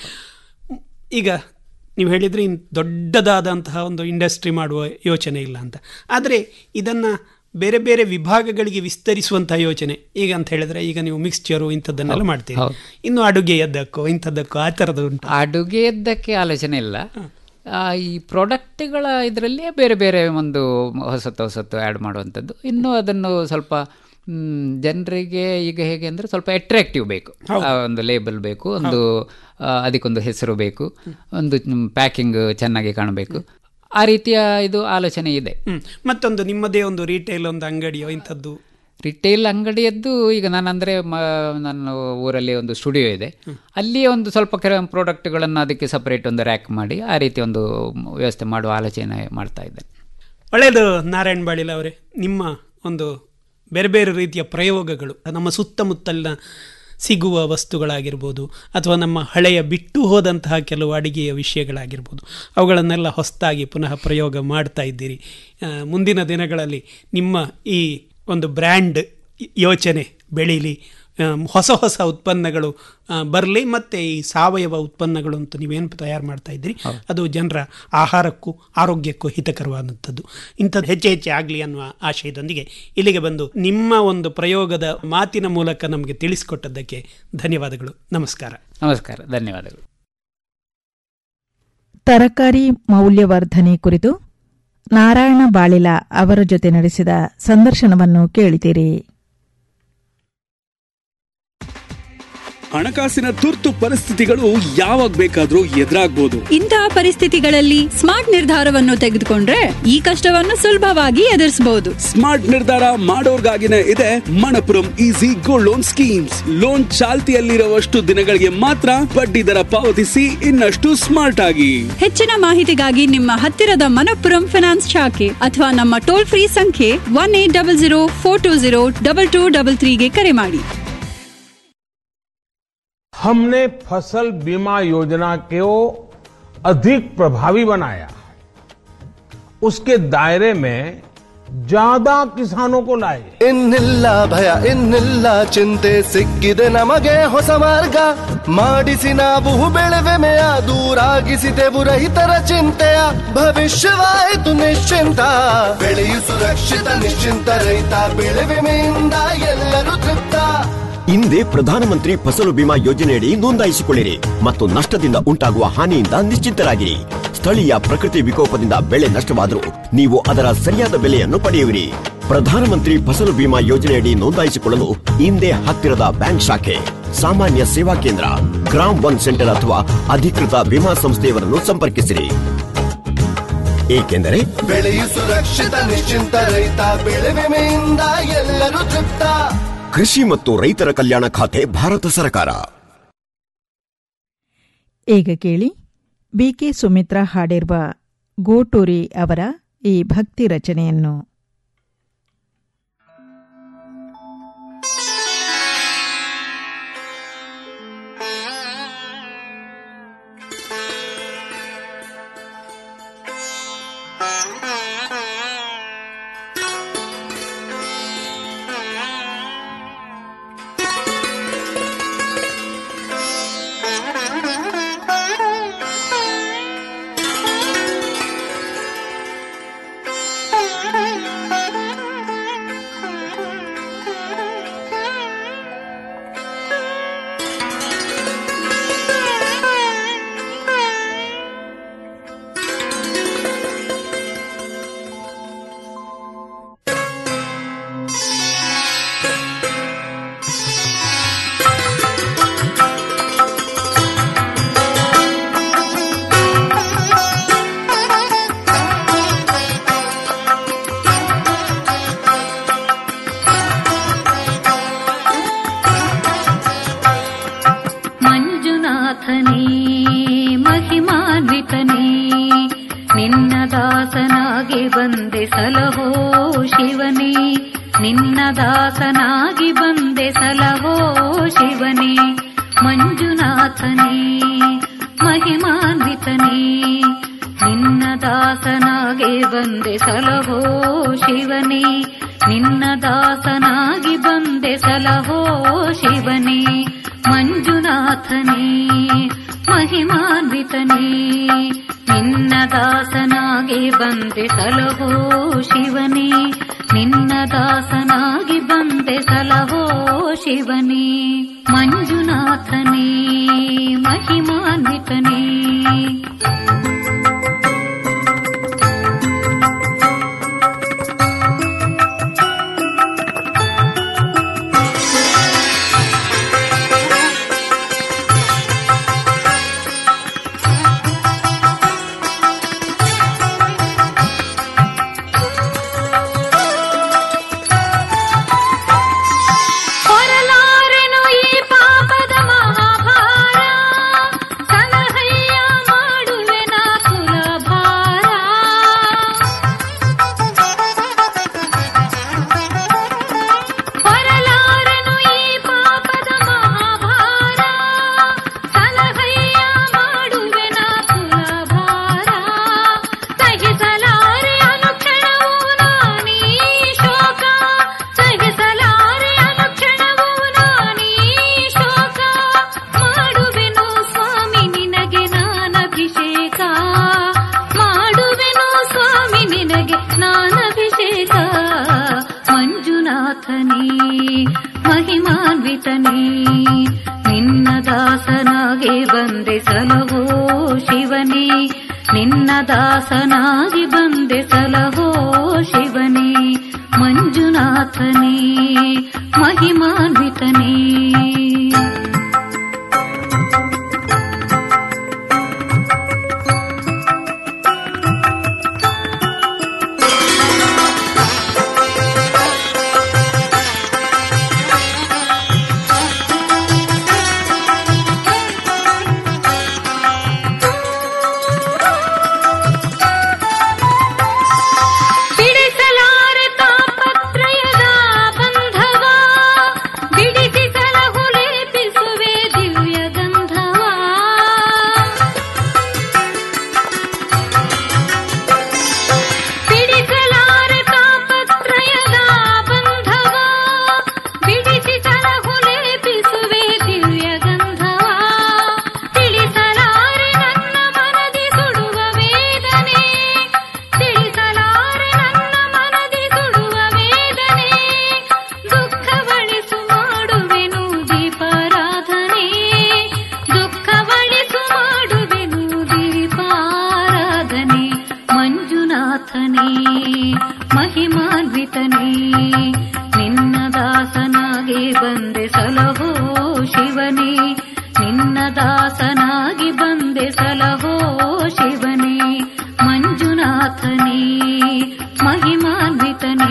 ಈಗ ನೀವು ಹೇಳಿದ್ರೆ ಇನ್ ದೊಡ್ಡದಾದಂತಹ ಒಂದು ಇಂಡಸ್ಟ್ರಿ ಮಾಡುವ ಯೋಚನೆ ಇಲ್ಲ ಅಂತ ಆದರೆ ಇದನ್ನ ಬೇರೆ ಬೇರೆ ವಿಭಾಗಗಳಿಗೆ ವಿಸ್ತರಿಸುವಂತಹ ಯೋಚನೆ ಈಗ ಅಂತ ಹೇಳಿದ್ರೆ ಈಗ ನೀವು ಮಿಕ್ಸ್ಚರು ಇಂಥದ್ದನ್ನೆಲ್ಲ ಮಾಡ್ತೀರಿ ಹೌದು. ಇನ್ನು ಅಡುಗೆಯದ್ದಕ್ಕೋ ಇಂಥದ್ದಕ್ಕೋ ಆ ಥರದ್ದು ಉಂಟು ಅಡುಗೆಯದ್ದಕ್ಕೆ ಆಲೋಚನೆ ಇಲ್ಲ ಆ, ಈ ಪ್ರಾಡಕ್ಟ್ಗಳ ಇದರಲ್ಲಿ ಬೇರೆ ಬೇರೆ ಒಂದು ಹೊಸತು ಹೊಸತು ಆ್ಯಡ್ ಮಾಡುವಂಥದ್ದು ಇನ್ನೂ ಅದನ್ನು ಸ್ವಲ್ಪ ಮ್, ಜನರಿಗೆ ಈಗ ಹೇಗೆ ಅಂದರೆ ಸ್ವಲ್ಪ ಅಟ್ರಾಕ್ಟಿವ್ ಬೇಕು ಆ ಒಂದು ಲೇಬಲ್ ಬೇಕು ಒಂದು ಆ, ಅದಕ್ಕೊಂದು ಹೆಸರು ಬೇಕು ಒಂದು ಪ್ಯಾಕಿಂಗ್ ಚೆನ್ನಾಗಿ ಕಾಣಬೇಕು ಆ ರೀತಿಯ ಇದು ಆಲೋಚನೆ ಇದೆ ಹ್ಮ್. ಮತ್ತೊಂದು ನಿಮ್ಮದೇ ಒಂದು ರಿಟೇಲ್ ಒಂದು ಅಂಗಡಿಯೋ ಇಂಥದ್ದು ರಿಟೇಲ್ ಅಂಗಡಿಯದ್ದು ಈಗ ನಾನು ಅಂದರೆ ನನ್ನ ಊರಲ್ಲಿ ಒಂದು ಸ್ಟುಡಿಯೋ ಇದೆ ಅಲ್ಲಿ ಒಂದು ಸ್ವಲ್ಪ ಕೆಲ ಪ್ರಾಡಕ್ಟ್ಗಳನ್ನು ಅದಕ್ಕೆ ಸಪರೇಟ್ ಒಂದು ರ್ಯಾಕ್ ಮಾಡಿ ಆ ರೀತಿ ಒಂದು ವ್ಯವಸ್ಥೆ ಮಾಡುವ ಆಲೋಚನೆ ಮಾಡ್ತಾ ಇದ್ದೇನೆ ಒಳ್ಳೆಯದು ನಾರಾಯಣ್ ಬಾಳಿಲ ಅವರೇ ನಿಮ್ಮ ಒಂದು ಬೇರೆ ಬೇರೆ ರೀತಿಯ ಪ್ರಯೋಗಗಳು ನಮ್ಮ ಸುತ್ತಮುತ್ತಲಿನ ಸಿಗುವ ವಸ್ತುಗಳಾಗಿರ್ಬೋದು ಅಥವಾ ನಮ್ಮ ಹಳೆಯ ಬಿಟ್ಟು ಹೋದಂತಹ ಕೆಲವು ಅಡಿಗೆಯ ವಿಷಯಗಳಾಗಿರ್ಬೋದು ಅವುಗಳನ್ನೆಲ್ಲ ಹೊಸದಾಗಿ ಪುನಃ ಪ್ರಯೋಗ ಮಾಡ್ತಾ ಇದ್ದೀರಿ ಆ, ಮುಂದಿನ ದಿನಗಳಲ್ಲಿ ನಿಮ್ಮ ಈ ಒಂದು ಬ್ರ್ಯಾಂಡ್ ಯೋಚನೆ ಬೆಳೀಲಿ ಆಮ್, ಹೊಸ ಹೊಸ ಉತ್ಪನ್ನಗಳು ಬರಲಿ ಮತ್ತು ಈ ಸಾವಯವ ಉತ್ಪನ್ನಗಳು ಅಂತ ನೀವೇನು ತಯಾರು ಮಾಡ್ತಾ ಇದ್ದೀರಿ ಅದು ಜನರ ಆಹಾರಕ್ಕೂ ಆರೋಗ್ಯಕ್ಕೂ ಹಿತಕರವಾದಂಥದ್ದು ಇಂಥದ್ದು ಹೆಚ್ಚೆ ಹೆಚ್ಚೆ ಆಗಲಿ ಅನ್ನುವ ಆಶಯದೊಂದಿಗೆ ಇಲ್ಲಿಗೆ ಬಂದು ನಿಮ್ಮ ಒಂದು ಪ್ರಯೋಗದ ಮಾತಿನ ಮೂಲಕ ನಮಗೆ ತಿಳಿಸಿಕೊಟ್ಟದ್ದಕ್ಕೆ ಧನ್ಯವಾದಗಳು ನಮಸ್ಕಾರ ನಮಸ್ಕಾರ ಧನ್ಯವಾದಗಳು ತರಕಾರಿ ಮೌಲ್ಯವರ್ಧನೆ ಕುರಿತು ನಾರಾಯಣ ಬಾಳಿಲ ಅವರ ಜೊತೆ ನಡೆಸಿದ ಸಂದರ್ಶನವನ್ನು ಕೇಳಿದಿರಿ ಹಣಕಾಸಿನ ತುರ್ತು ಪರಿಸ್ಥಿತಿಗಳು ಯಾವಾಗ ಬೇಕಾದ್ರೂ ಎದುರಾಗ್ಬೋದು ಇಂತಹ ಪರಿಸ್ಥಿತಿಗಳಲ್ಲಿ ಸ್ಮಾರ್ಟ್ ನಿರ್ಧಾರವನ್ನು ತೆಗೆದುಕೊಂಡ್ರೆ ಈ ಕಷ್ಟವನ್ನು ಸುಲಭವಾಗಿ ಎದುರಿಸಬಹುದು ಸ್ಮಾರ್ಟ್ ನಿರ್ಧಾರ ಮಾಡೋರ್ಗಾಗಿನೇ ಇದೆ Manappuram easy gold loan schemes loan ಚಾಲ್ತಿಯಲ್ಲಿರುವಷ್ಟು ದಿನಗಳಿಗೆ ಮಾತ್ರ ಬಡ್ಡಿ ದರ ಪಾವತಿಸಿ ಇನ್ನಷ್ಟು ಸ್ಮಾರ್ಟ್ ಆಗಿ ಹೆಚ್ಚಿನ ಮಾಹಿತಿಗಾಗಿ ನಿಮ್ಮ ಹತ್ತಿರದ ಮನಪ್ಪುರಂ ಫಿನಾನ್ಸ್ ಶಾಖೆ ಅಥವಾ ನಮ್ಮ ಟೋಲ್ ಫ್ರೀ ಸಂಖ್ಯೆ one eight double zero four two zero double two double ತ್ರೀಗೆ ಕರೆ ಮಾಡಿ हमने फसल बीमा योजना को अधिक प्रभावी बनाया उसके दायरे में ज्यादा किसानों को लाए ಇನ್ನಿಲ್ಲ ಭಯ ಇನ್ನಿಲ್ಲ ಚಿಂತೆ ಸಿಕ್ಕಿದೆ ನಮಗೆ ಹೊಸ ಮಾರ್ಗ ಮಾಡಿಸಿ ನಾವು ಬೆಳೆವೆಮೆಯ ದೂರಾಗಿಸಿದೆವು ರೈತರ ಚಿಂತೆಯ ಭವಿಷ್ಯವಾಯಿತು ನಿಶ್ಚಿಂತ ಬೆಳೆಯು ಸುರಕ್ಷಿತ ನಿಶ್ಚಿಂತ ರೈತ ಬೆಳೆ ವಿಮೆಯಿಂದ ಎಲ್ಲರೂ ತೃಪ್ತ ಹಿಂದೆ ಪ್ರಧಾನಮಂತ್ರಿ ಫಸಲು ಬಿಮಾ ಯೋಜನೆಯಡಿ ನೋಂದಾಯಿಸಿಕೊಳ್ಳಿರಿ ಮತ್ತು ನಷ್ಟದಿಂದ ಉಂಟಾಗುವ ಹಾನಿಯಿಂದ ನಿಶ್ಚಿಂತರಾಗಿರಿ ಸ್ಥಳೀಯ ಪ್ರಕೃತಿ ವಿಕೋಪದಿಂದ ಬೆಳೆ ನಷ್ಟವಾದರೂ ನೀವು ಅದರ ಸರಿಯಾದ ಬೆಲೆಯನ್ನು ಪಡೆಯುವಿರಿ ಪ್ರಧಾನಮಂತ್ರಿ ಫಸಲು ಬಿಮಾ ಯೋಜನೆಯಡಿ ನೋಂದಾಯಿಸಿಕೊಳ್ಳಲು ಹಿಂದೆ ಹತ್ತಿರದ ಬ್ಯಾಂಕ್ ಶಾಖೆ ಸಾಮಾನ್ಯ ಸೇವಾ ಕೇಂದ್ರ ಗ್ರಾಮ್ ಒನ್ ಸೆಂಟರ್ ಅಥವಾ ಅಧಿಕೃತ ವಿಮಾ ಸಂಸ್ಥೆಯವರನ್ನು ಸಂಪರ್ಕಿಸಿರಿ ಏಕೆಂದರೆ ಬೆಳೆಯು ಸುರಕ್ಷಿತ ನಿಶ್ಚಿಂತ ರೈತ ಬೆಳೆ ವಿಮೆಯಿಂದ ಎಲ್ಲರೂ ತೃಪ್ತ ಕೃಷಿ ಮತ್ತು ರೈತರ ಕಲ್ಯಾಣ ಖಾತೆ ಭಾರತ ಸರ್ಕಾರ ಈಗ ಕೇಳಿ ಬಿಕೆ ಸುಮಿತ್ರಾ ಹಾಡಿರುವ ಗೋಟೂರಿ ಅವರ ಈ ಭಕ್ತಿ ರಚನೆಯನ್ನು ಮಂಜುನಾಥನೇ ಮಹಿಮಾನ್ವಿತನೇ ನಿನ್ನ ದಾಸನಾಗಿ ಬಂದೆ ಸಲಹೋ ಶಿವನೇ ನಿನ್ನ ದಾಸನಾಗಿ ಬಂದೆ ಸಲಹೋ ಶಿವನೇ ಮಂಜುನಾಥನೇ ಮಹಿಮಾನ್ವಿತನೇ ನಿನ್ನ ದಾಸನಾಗಿ ಬಂದೆ ಸಲಹೋ ಶಿವನೇ ನಿನ್ನ ದಾಸನಾಗಿ ಬಂದೆ ಸಲಹೋ ಶಿವನೇ ಮಂಜುನಾಥನೇ ಮಹಿಮಾನ್ವಿತನೇ ನಿನ್ನ ದಾಸನಾಗಿ ಬಂದೆ ಸಲಹೋ ಶಿವನೇ ನಿನ್ನ ದಾಸನಾಗಿ ಬಂದೆ ಸಲಹೋ ಶಿವನೇ ಮಂಜುನಾಥನೇ ಮಹಿಮಾನ್ವಿತನೇ ನಿನಗೆ ಸ್ನಾನಾಭಿಷೇಕ ಮಂಜುನಾಥನೇ ಮಹಿಮಾನ್ವಿತನೇ ನಿನ್ನ ದಾಸನಾಗೆ ಬಂದೆ ಸಲಹೋ ಶಿವನೇ ನಿನ್ನ ದಾಸನಾಗಿ ಬಂದೆ ಸಲಹೋ ಶಿವನೇ ಮಂಜುನಾಥನೇ ಮಹಿಮಾನ್ವಿತನೇ ಬಿಡಿಸಲಾರೆ ತಾಪತ್ರಯದ ಬಂಧವ ಬಿಡಿಸಿ ಸಲಹು ಲೇಪಿಸುವೆ ದಿವ್ಯ ಗಂಧವ ಬಿಡಿಸಲಾರೆ ತಾಪತ್ರಯದ ಬಂಧವ ಬಿಡಿಸಿ ಸಲಹು ಲೇಪಿಸುವೆ ದಿವ್ಯ ಗಂಧವ ತಿಳಿಸಲಾರೆ ನನ್ನ ಮನದಿ ಸುಡುವ ವೇದನೆ ತಿಳಿಸಲಾರೆ ನನ್ನ ಮನದಿ ಸುಡುವ ವೇದನೆ ದುಃಖವಳಿಸು ಮಾಡುವೆನು ದೀಪಾರಾಧನೆ ದುಃಖವಳಿಸು ಮಾಡುವೆನು ದೀಪಾರಾಧನೆ ಮಂಜುನಾಥನೇ ಮಹಿಮಾನ್ವಿತನೇ ನಿನ್ನ ದಾಸನಾಗಿ ಬಂದೆ ಸಲಹೋ ಶಿವನೇ ನಿನ್ನ ದಾಸನಾಗಿ ಬಂದೆ ಸಲಹೋ ಶಿವನೇ ಮಂಜುನಾಥನೇ ಮಹಿಮಾನ್ವಿತನೇ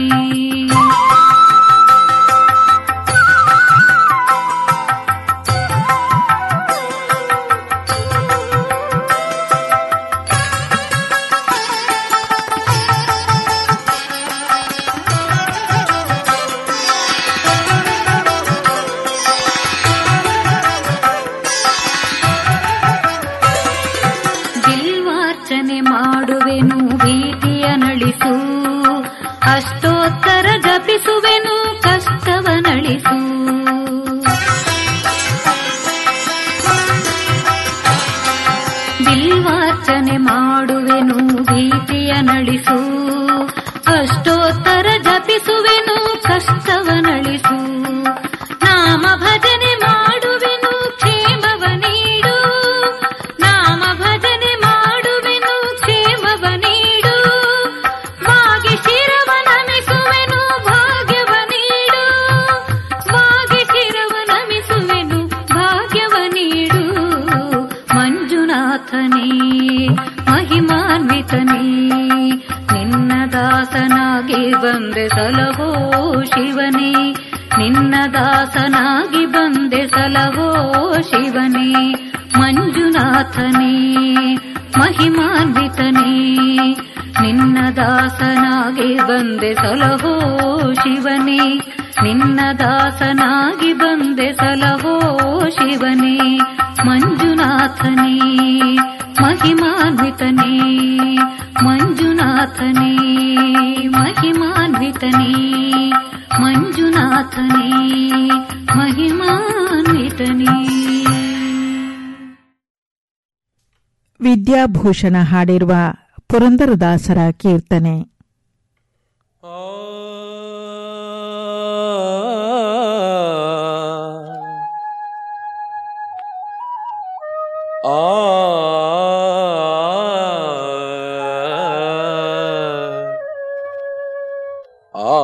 ಬಿಲ್ವಾರ್ಚನೆ ಮಾಡುವೆನು ಭೀತಿಯ ನಳಿಸು ಅಷ್ಟೋತ್ತರ ಜಪಿಸುವೆನು ಕಷ್ಟವ ನಳಿಸು ಬಿಲ್ವಾರ್ಚನೆ ಮಾಡುವೆನು ಭೀತಿಯ ನಳಿಸು ಅಷ್ಟೋತ್ತರ ಜಪಿಸುವೆನು ಕಷ್ಟವ ನಳಿಸು ನಾಮ ಭಜನೆ ಮಾಡುವೆನು ಕ್ಷೇಮವ ನೀಡು ನಾಮ ಭಜನೆ ಮಾಡುವೆನು ಕ್ಷೇಮವ ನೀಡು ವಾಗಿ ಶಿರವ ನಮಿಸುವೆನು ಭಾಗ್ಯವ ನೀಡು ವಾಗಿ ಶಿರವ ನಮಿಸುವೆನು ಭಾಗ್ಯವ ನೀಡು ಮಂಜುನಾಥನೇ ಮಹಿಮಾನ್ವಿತನೇ ನಿನ್ನ ದಾಸನಾಗಿ ಬಂದೆ ಸಲಹೋ ಶಿವನೇ ನಿನ್ನ ದಾಸನಾಗಿ ಬಂದೆ ಸಲಹೋ ಶಿವನೇ ಮಂಜುನಾಥನೇ ಮಹಿಮಾನ್ವಿತನೇ ನಿನ್ನ ದಾಸನಾಗಿ ಬಂದೆ ಸಲಹೋ ಶಿವನೇ ನಿನ್ನ ದಾಸನಾಗಿ ಬಂದೆ ಸಲಹೋ ಶಿವನೇ ಮಂಜುನಾಥನೇ ಮಹಿಮಾನ್ವಿತನೇ ಮಂಜುನಾಥನೇ ಮಹಿಮಾನ್ವಿತನೇ ಮಂಜುನಾಥನೇ ಮಹಿಮಾನ್ವಿತನೇ ವಿದ್ಯಾಭೂಷಣ ಹಾಡಿರುವ ಪುರಂದರದಾಸರ ಕೀರ್ತನೆ ಆ ಆ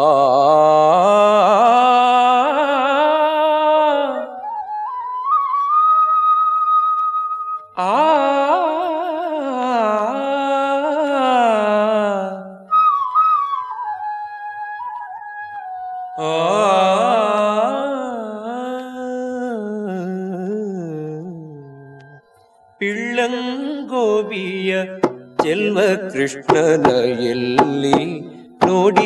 ಪಿಳ್ಳಂಗೋವಿಯ ಜನ್ಮ ಕೃಷ್ಣನ ಎಲ್ಲಿ ನೋಡಿ